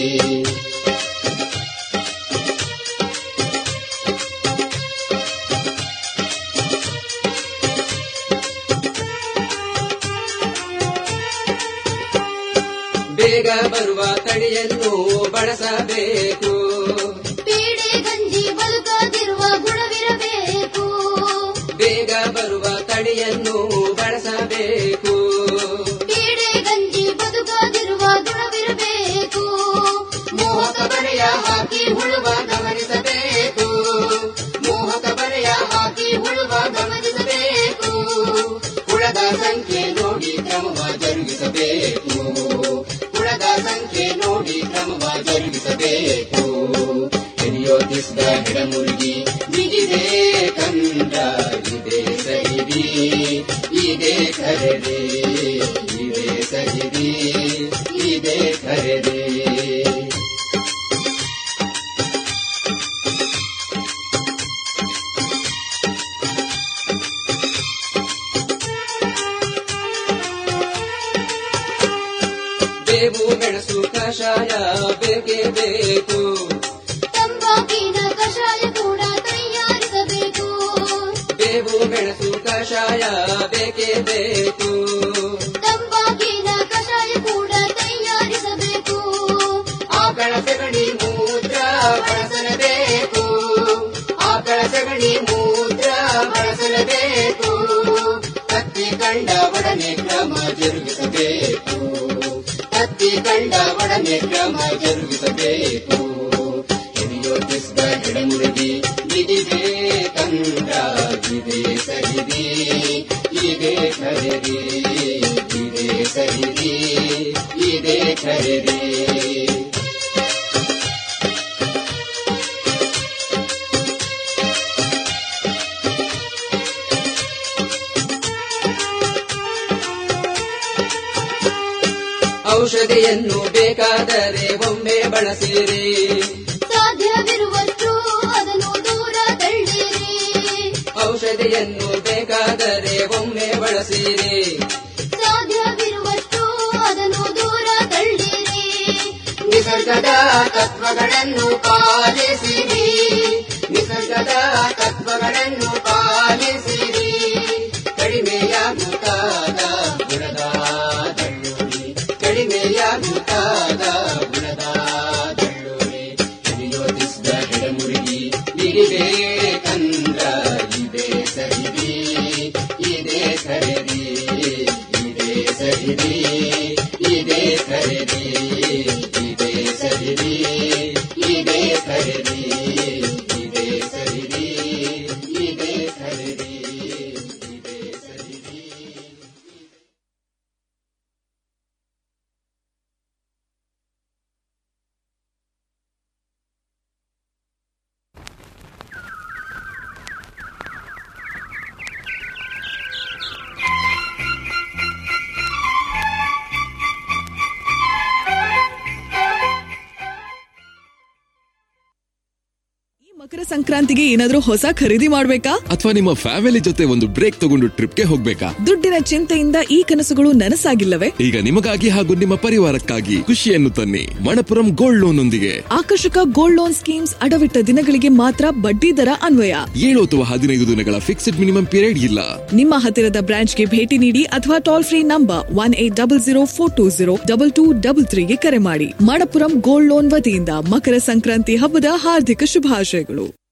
ಬೇಗ ಬರುವ ತಳಿಯನ್ನು ಬಳಸಬೇಕು ಪೀಡೆ ಗಂಜಿ ಬದುಕದಿರುವ ಗುಣವಿರಬೇಕು ಬೇಗ ಬರುವ ತಳಿಯನ್ನು ಬಳಸಬೇಕು ಪೀಡೆ ಗಂಜಿ ಬದುಕದಿರುವ ಗುಣವಿರಬೇಕು ಮೋಹಕ ಬರೆಯ ಹಾಕಿ ಹುಳುವ ಗಮನಿಸಬೇಕು ಮೋಹಕ ಬರೆಯ ಹಾಕಿ ಹುಳುವ ಗಮನಿಸಬೇಕು ಹುಳದ ಸಂಖ್ಯೆ ನೋಡಿ ಕ್ರಮವ ಜರುಗಿಸಬೇಕು ಹುಳದ ಸಂಖ್ಯೆ ನೋಡಿ ಕ್ರಮವ ಜರುಗಿಸಬೇಕು ಎಲಿಯೋ ತಿಸ್ದ ಗಿಡಮುರುಗಿ ಬಿಗಿದೆ ಕಂದ ಇದೆ ಸಹಿರಿ ಇದೆ ಖರೀದಿ ಇದೆ ಸಹಿರಿ ಇದೆ ಖರೀದಿ ಬೇವು ಮೆಣಸು ಕಷಾಯ ಬೇಕೇ ಬೇಕು ತಂಬಾಕಿನ ಕಷಾಯ ಕೂಡ ತಯಾರಿಸಬೇಕು ಬೇವು ಕಷಾಯ ಬೇಕೇ ಬೇಕು ತಂಬಾಕಿನ ಕಷಾಯ ಕೂಡ ತಯಾರಿಸಬೇಕು ಆಕಳ ಸಗಣಿ ಮೂತ್ರ ಬಳಸಲೇಬೇಕು ಆಕಳ ಸಗಣಿ ಮೂತ್ರ ಬಳಸಲೇಬೇಕು ಕತ್ತಿ ಕಂಡ ಒಡನೆ ಕ್ರಮ ಜರುಗಿಸಬೇಕು ಕತ್ತಿ ಕಂಡ ಒಡನೆ ಕ್ರಮ ಜರುಗಿಸಬೇಕು ಹಿರಿಯೋಟಿಸಿದ ಗಿಡಮುರುಗಿ ಬಿದಿಬೇಕಂದ್ರ ಇದೇ ಸರಿದಿ ಇದೇ ಖರೀದಿ ಇದೇ ಸರಿದಿ ಇದೇ ಖರೀದಿ ಔಷಧಿಯನ್ನು ಬೇಕಾದರೆ ಒಮ್ಮೆ ಬಳಸಿರಿ ಸಾಧ್ಯವಿರುವಷ್ಟು ಅದನ್ನು ದೂರ ತಳ್ಳಿರಿ ಔಷಧಿಯನ್ನು ಬೇಕಾದರೆ ಒಮ್ಮೆ ಬಳಸಿರಿ ಸಾಧ್ಯವಿರುವಷ್ಟು ಅದನ್ನು ದೂರ ತಳ್ಳಿರಿ ನಿಸರ್ಗದ ತತ್ವಗಳನ್ನು ಪಾಲಿಸಿರಿ ನಿಸರ್ಗದ ತತ್ವಗಳನ್ನು ಪಾಲಿಸಿರಿ ಕಡಿಮೆಯಾಗುತ್ತಾದ ಗುಣದ ದಳ್ಳುರಿ ಕಡಿಮೆಯಾಗುತ್ತಾದ ಗುಣದ ದಳ್ಳುರಿ ಹಿರಿಯೋದಿಸಿದ ಗಿಡಮುರುಗಿ ಇರಿಬೇಕಂದ್ರ ಇದೇ ಸರಿದಿ ಇದೇ ಖರೀದಿ ಇದೇ ಸರಿದಿ ಇದೇ ಖರೀದಿ ಇದೇ ಸರಿದಿ ಇದೇ ಖರೀದಿ ಇದೇ ಸರಿದಿ ಇದೇ ಖರೀದಿ ಇದೇ ಸರಿದಿ ಮಕರ ಸಂಕ್ರಾಂತಿಗೆ ಏನಾದ್ರೂ ಹೊಸ ಖರೀದಿ ಮಾಡ್ಬೇಕಾ ಅಥವಾ ನಿಮ್ಮ ಫ್ಯಾಮಿಲಿ ಜೊತೆ ಒಂದು ಬ್ರೇಕ್ ತಗೊಂಡು ಟ್ರಿಪ್ಗೆ ಹೋಗ್ಬೇಕಾ ದುಡ್ಡಿನ ಚಿಂತೆಯಿಂದ ಈ ಕನಸುಗಳು ನನಸಾಗಿಲ್ಲವೇ ಈಗ ನಿಮಗಾಗಿ ಹಾಗೂ ನಿಮ್ಮ ಪರಿವಾರಕ್ಕಾಗಿ ಖುಷಿಯನ್ನು ತನ್ನಿ ಮಣಪುರಂ ಗೋಲ್ಡ್ ಲೋನ್ ಒಂದಿಗೆ ಆಕರ್ಷಕ ಗೋಲ್ಡ್ ಲೋನ್ ಸ್ಕೀಮ್ಸ್ ಅಡವಿಟ್ಟ ದಿನಗಳಿಗೆ ಮಾತ್ರ ಬಡ್ಡಿ ದರ ಅನ್ವಯ ಏಳು ಅಥವಾ ಹದಿನೈದು ದಿನಗಳ ಫಿಕ್ಸ್ಡ್ ಮಿನಿಮಮ್ ಪೀರಿಯಡ್ ಇಲ್ಲ ನಿಮ್ಮ ಹತ್ತಿರದ ಬ್ರಾಂಚ್ಗೆ ಭೇಟಿ ನೀಡಿ ಅಥವಾ toll free number one eight double zero four two zero double two double ತ್ರೀಗೆ ಕರೆ ಮಾಡಿ ಮಣಪುರಂ ಗೋಲ್ಡ್ ಲೋನ್ ವತಿಯಿಂದ ಮಕರ ಸಂಕ್ರಾಂತಿ ಹಬ್ಬದ ಹಾರ್ದಿಕ ಶುಭಾಶಯಗಳು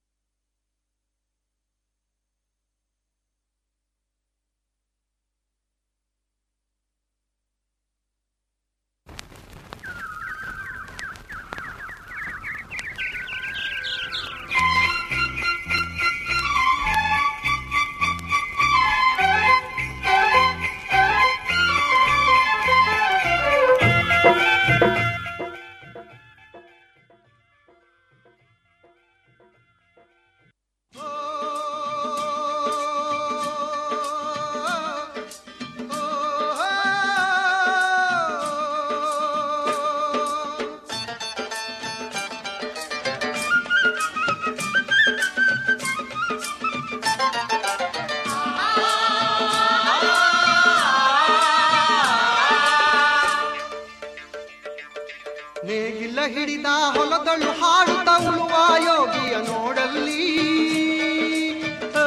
ನೇಗಿಲ ಹಿಡಿದ ಹೊಲದಳು ಹಾಡುತ್ತ ಉಳುವ ಯೋಗಿಯ ನೋಡಲ್ಲಿ ಆ.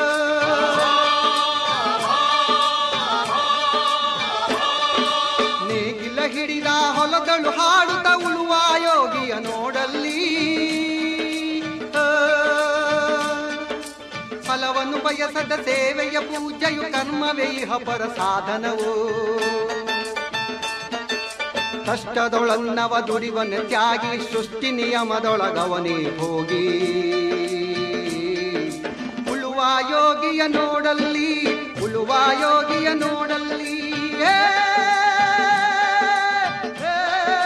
ನೇಗಿಲ ಹಿಡಿದ ಹೊಲದಳು ಹಾಡುತ್ತ ಉಳುವ ಯೋಗಿಯ ನೋಡಲ್ಲಿ ಆ. ಫಲವನ್ನು ಬಯಸದ ಸೇವೆಯ ಪೂಜೆಯು ಕರ್ಮವೇ ಇಹ ಪರ ಸಾಧನವು ಕಷ್ಟದೊಳನ್ನವ ದುಡಿವನ ತ್ಯಾಗಿ ಸೃಷ್ಟಿ ನಿಯಮದೊಳಗವನೇ ಹೋಗಿ ಉಳುವ ಯೋಗಿಯ ನೋಡಲ್ಲಿ ಉಳುವ ಯೋಗಿಯ ನೋಡಲ್ಲಿ ಏ, ಏ,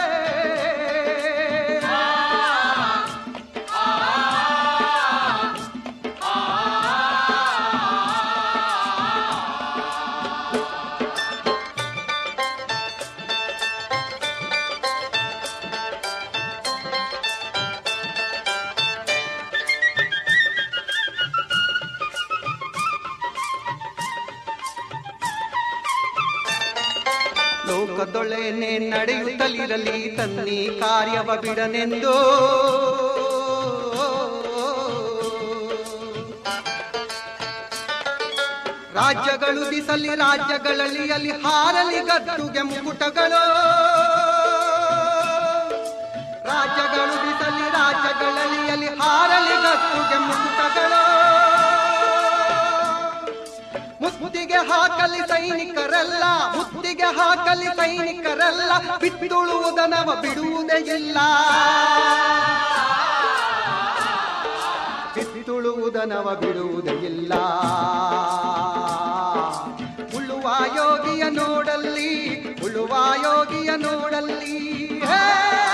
ಲೋಕದೊಳೆನೆ ನಡೆಯುತ್ತಲಿರಲಿ ತನ್ನಿ ಕಾರ್ಯವ ಬಿಡನೆಂದು ರಾಜ್ಯಗಳು ದಿಸಲಿ ರಾಜ್ಯಗಳಲ್ಲಿ ಅಲ್ಲಿ ಹಾರಲಿ ಗದ್ದುಗೆ ಮುಕುಟಗಳು ರಾಜ್ಯಗಳು ದಿಸಲಿ ರಾಜ್ಯಗಳಲ್ಲಿ ಅಲ್ಲಿ ಹಾರಲಿ ಗದ್ದುಗೆ ಮುಕುಟಗಳು ಮುತ್ತಿಗೆ ಹಾಕಲಿ ಸೈನಿಕರೆಲ್ಲ ಮುತ್ತಿಗೆ ಹಾಕಲಿ ಸೈನಿಕರೆಲ್ಲ ಬಿತ್ತುಳುವುದನವ ಬಿಡುವುದೇ ಇಲ್ಲ ಬಿತ್ತುಳುವುದನವ ಬಿಡುವುದೇ ಇಲ್ಲ ಉಳುವ ಯೋಗಿಯ ನೋಡಲ್ಲಿ ಉಳುವ ಯೋಗಿಯ ನೋಡಲ್ಲಿ ಹೇ!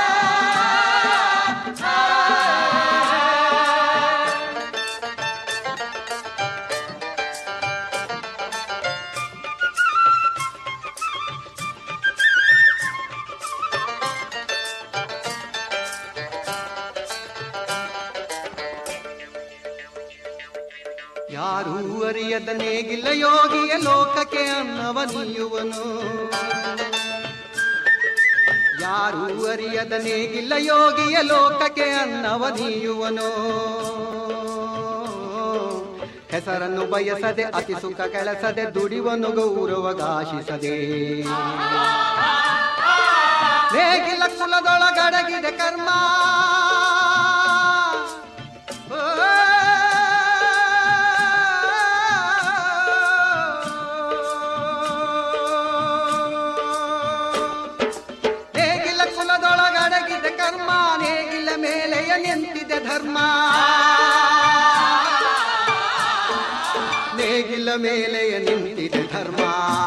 ಯಾರೂ ಅರಿಯದ ನೇಗಿಲ್ಲ ಯೋಗಿಯ ಲೋಕಕ್ಕೆ ಅನ್ನವ ನೀಯುವನು ಯಾರೂ ಅರಿಯದ ನೇಗಿಲ್ಲ ಯೋಗಿಯ ಲೋಕಕ್ಕೆ ಅನ್ನವ ನೀಯುವನು ಹೆಸರನ್ನು ಬಯಸದೆ ಅತಿ ಸುಖ ಕೆಲಸದೆ ದುಡಿವನು ಗೌರವಗಾಶಿಸದೆ ನೇಗಿಲ ಕುಲದೊಳಗಡಗಿದೆ ಕರ್ಮ ಓ ನೇಗಿಲ ಕುಲದೊಳಗಡಗಿದೆ ಕರ್ಮ ನೇಗಿಲ ಮೇಲೆಯ ನಿಂತಿದೆ ಧರ್ಮ ನೇಗಿಲ ಮೇಲೆಯ ನಿಂತಿದೆ ಧರ್ಮ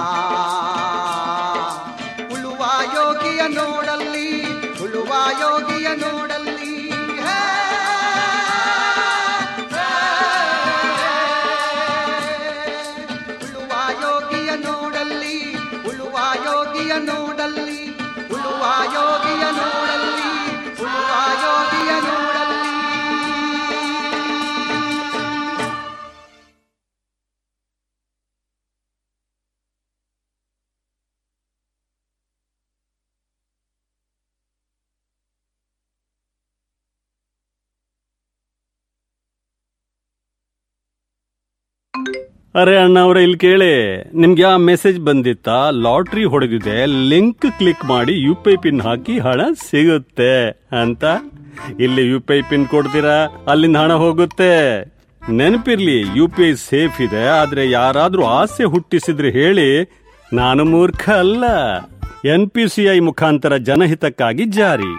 ಉಳುವ ಯೋಗಿಯ ನೋಡಲ್ಲಿ ಉಳುವ ಯೋಗಿಯ ನೋಡಲ್ಲಿ ಹೇ! ಉಳುವ ಯೋಗಿಯ ನೋಡಲ್ಲಿ ಉಳುವ ಯೋಗಿಯ ನೋಡಲ್ಲಿ ಉಳುವ ಯೋಗಿಯ ನೋಡಲ್ಲಿ ಉಳುವ ಯೋಗಿಯ ನೋಡಲ್ಲಿ ಅರೆ ಅಣ್ಣ ಅವ್ರೆ ಇಲ್ಲಿ ಕೇಳಿ ನಿಮ್ಗೆ ಆ ಮೆಸೇಜ್ ಬಂದಿತ್ತಾ ಲಾಟ್ರಿ ಹೊಡೆದಿದೆ ಲಿಂಕ್ ಕ್ಲಿಕ್ ಮಾಡಿ ಯು ಪಿ ಐ ಪಿನ್ ಹಾಕಿ ಹಣ ಸಿಗುತ್ತೆ ಅಂತ ಇಲ್ಲಿ ಯು ಪಿ ಐ ಪಿನ್ ಕೊಡ್ತೀರಾ ಅಲ್ಲಿಂದ ಹಣ ಹೋಗುತ್ತೆ ನೆನಪಿರ್ಲಿ ಯು ಪಿ ಐ ಸೇಫ್ ಇದೆ ಆದ್ರೆ ಯಾರಾದ್ರೂ ಆಸೆ ಹುಟ್ಟಿಸಿದ್ರೆ ಹೇಳಿ ನಾನು ಮೂರ್ಖ ಅಲ್ಲ ಎನ್ ಪಿ ಸಿ ಐ ಮುಖಾಂತರ ಜನಹಿತಕ್ಕಾಗಿ ಜಾರಿ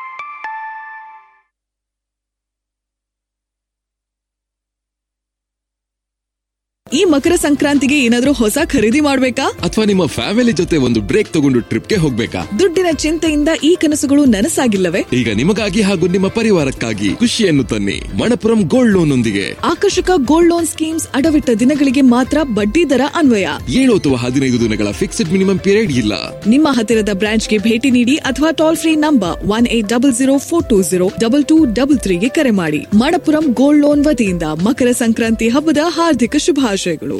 ಈ ಮಕರ ಸಂಕ್ರಾಂತಿಗೆ ಏನಾದ್ರೂ ಹೊಸ ಖರೀದಿ ಮಾಡ್ಬೇಕಾ ಅಥವಾ ನಿಮ್ಮ ಫ್ಯಾಮಿಲಿ ಜೊತೆ ಒಂದು ಬ್ರೇಕ್ ತಗೊಂಡು ಟ್ರಿಪ್ಗೆ ಹೋಗ್ಬೇಕಾ ದುಡ್ಡಿನ ಚಿಂತೆಯಿಂದ ಈ ಕನಸುಗಳು ನನಸಾಗಿಲ್ಲವೇ ಈಗ ನಿಮಗಾಗಿ ಹಾಗೂ ನಿಮ್ಮ ಪರಿವಾರಕ್ಕಾಗಿ ಖುಷಿಯನ್ನು ತನ್ನಿ ಮಣಪುರಂ ಗೋಲ್ಡ್ ಲೋನ್ ಒಂದಿಗೆ ಆಕರ್ಷಕ ಗೋಲ್ಡ್ ಲೋನ್ ಸ್ಕೀಮ್ಸ್ ಅಡವಿಟ್ಟ ದಿನಗಳಿಗೆ ಮಾತ್ರ ಬಡ್ಡಿ ದರ ಅನ್ವಯ ಏಳು ಅಥವಾ ಹದಿನೈದು ದಿನಗಳ ಫಿಕ್ಸ್ಡ್ ಮಿನಿಮಮ್ ಪೀರಿಯಡ್ ಇಲ್ಲ ನಿಮ್ಮ ಹತ್ತಿರದ ಬ್ರಾಂಚ್ಗೆ ಭೇಟಿ ನೀಡಿ ಅಥವಾ toll free number one eight double zero four two zero double two double ತ್ರೀಗೆ ಕರೆ ಮಾಡಿ ಮಣಪುರಂ ಗೋಲ್ಡ್ ಲೋನ್ ವತಿಯಿಂದ ಮಕರ ಸಂಕ್ರಾಂತಿ ಹಬ್ಬದ ಹಾರ್ದಿಕ ಶುಭಾಶಯಗಳು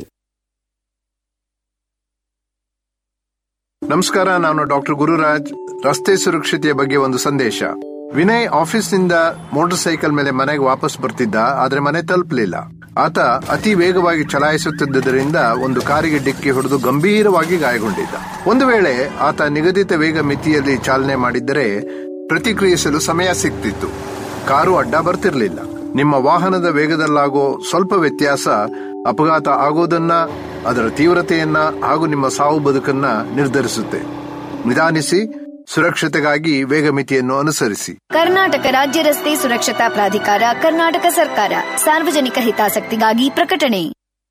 ನಮಸ್ಕಾರ ನಾನು ಡಾಕ್ಟರ್ ಗುರುರಾಜ್ ರಸ್ತೆ ಸುರಕ್ಷತೆಯ ಬಗ್ಗೆ ಒಂದು ಸಂದೇಶ ವಿನಯ್ ಆಫೀಸ್ನಿಂದ ಮೋಟಾರ್ ಸೈಕಲ್ ಮೇಲೆ ಮನೆಗೆ ವಾಪಸ್ ಬರ್ತಿದ್ದ ಆದ್ರೆ ಮನೆ ತಲುಪಲಿಲ್ಲ ಆತ ಅತಿ ವೇಗವಾಗಿ ಚಲಾಯಿಸುತ್ತಿದ್ದರಿಂದ ಒಂದು ಕಾರಿಗೆ ಡಿಕ್ಕಿ ಹೊಡೆದು ಗಂಭೀರವಾಗಿ ಗಾಯಗೊಂಡಿದ್ದ ಒಂದು ವೇಳೆ ಆತ ನಿಗದಿತ ವೇಗ ಮಿತಿಯಲ್ಲಿ ಚಾಲನೆ ಮಾಡಿದ್ದರೆ ಪ್ರತಿಕ್ರಿಯಿಸಲು ಸಮಯ ಸಿಗ್ತಿತ್ತು ಕಾರು ಅಡ್ಡ ಬರ್ತಿರ್ಲಿಲ್ಲ ನಿಮ್ಮ ವಾಹನದ ವೇಗದಲ್ಲಾಗೋ ಸ್ವಲ್ಪ ವ್ಯತ್ಯಾಸ ಅಪಘಾತ ಆಗೋದನ್ನ ಅದರ ತೀವ್ರತೆಯನ್ನ ಹಾಗೂ ನಿಮ್ಮ ಸಾವು ಬದುಕನ್ನ ನಿರ್ಧರಿಸುತ್ತೆ ನಿಧಾನಿಸಿ ಸುರಕ್ಷತೆಗಾಗಿ ವೇಗ ಮಿತಿಯನ್ನು ಅನುಸರಿಸಿ ಕರ್ನಾಟಕ ರಾಜ್ಯ ರಸ್ತೆ ಸುರಕ್ಷತಾ ಪ್ರಾಧಿಕಾರ ಕರ್ನಾಟಕ ಸರ್ಕಾರ ಸಾರ್ವಜನಿಕ ಹಿತಾಸಕ್ತಿಗಾಗಿ ಪ್ರಕಟಣೆ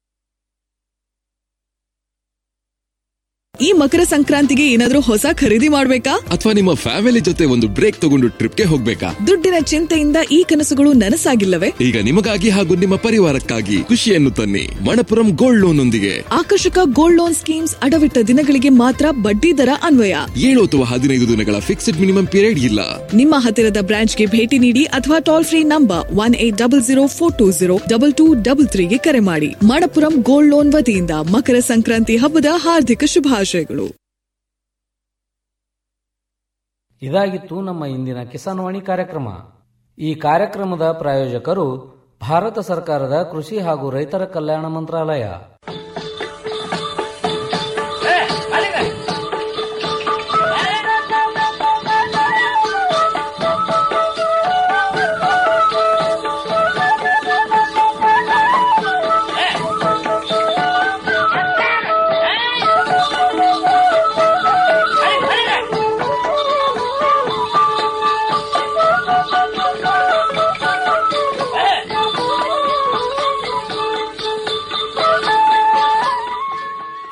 ಈ ಮಕರ ಸಂಕ್ರಾಂತಿಗೆ ಏನಾದ್ರೂ ಹೊಸ ಖರೀದಿ ಮಾಡ್ಬೇಕಾ ಅಥವಾ ನಿಮ್ಮ ಫ್ಯಾಮಿಲಿ ಜೊತೆ ಒಂದು ಬ್ರೇಕ್ ತಗೊಂಡು ಟ್ರಿಪ್ಗೆ ಹೋಗ್ಬೇಕಾ ದುಡ್ಡಿನ ಚಿಂತೆಯಿಂದ ಈ ಕನಸುಗಳು ನನಸಾಗಿಲ್ಲವೇ ಈಗ ನಿಮಗಾಗಿ ಹಾಗೂ ನಿಮ್ಮ ಪರಿವಾರಕ್ಕಾಗಿ ಖುಷಿಯನ್ನು ತನ್ನಿ ಮಣಪುರಂ ಗೋಲ್ಡ್ ಲೋನ್ ಒಂದಿಗೆ ಆಕರ್ಷಕ ಗೋಲ್ಡ್ ಲೋನ್ ಸ್ಕೀಮ್ಸ್ ಅಡವಿಟ್ಟ ದಿನಗಳಿಗೆ ಮಾತ್ರ ಬಡ್ಡಿ ದರ ಅನ್ವಯ ಏಳು ಅಥವಾ ಹದಿನೈದು ದಿನಗಳ ಫಿಕ್ಸ್ಡ್ ಮಿನಿಮಮ್ ಪೀರಿಯಡ್ ಇಲ್ಲ ನಿಮ್ಮ ಹತ್ತಿರದ ಬ್ರಾಂಚ್ಗೆ ಭೇಟಿ ನೀಡಿ ಅಥವಾ toll free number one eight double zero four two zero double two double ತ್ರೀಗೆ ಕರೆ ಮಾಡಿ ಮಣಪುರಂ ಗೋಲ್ಡ್ ಲೋನ್ ವತಿಯಿಂದ ಮಕರ ಸಂಕ್ರಾಂತಿ ಹಬ್ಬದ ಹಾರ್ದಿಕ ಶುಭಾಶಯಗಳು ಇದಾಗಿತ್ತು ನಮ್ಮ ಇಂದಿನ ಕಿಸಾನ್ ವಾಣಿ ಕಾರ್ಯಕ್ರಮ ಈ ಕಾರ್ಯಕ್ರಮದ ಪ್ರಾಯೋಜಕರು ಭಾರತ ಸರ್ಕಾರದ ಕೃಷಿ ಹಾಗೂ ರೈತರ ಕಲ್ಯಾಣ ಮಂತ್ರಾಲಯ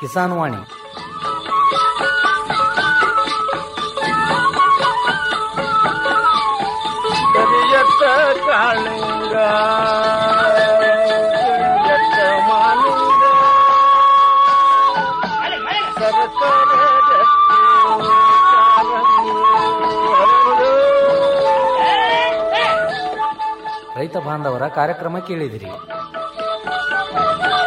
ಕಿಸಾನ್ ವಾಣಿ ಕರಿಯತ್ತ ಕಾಳಿಂಗ ಕರಿಯತ್ತ ಮಾಲಿಂಗ ಸರಸರ ರತ್ನ ಕಾರಂಗಿ ಹರಡು. ರೈತ ಬಾಂಧವರ ಕಾರ್ಯಕ್ರಮ ಕೇಳಿದಿರಿ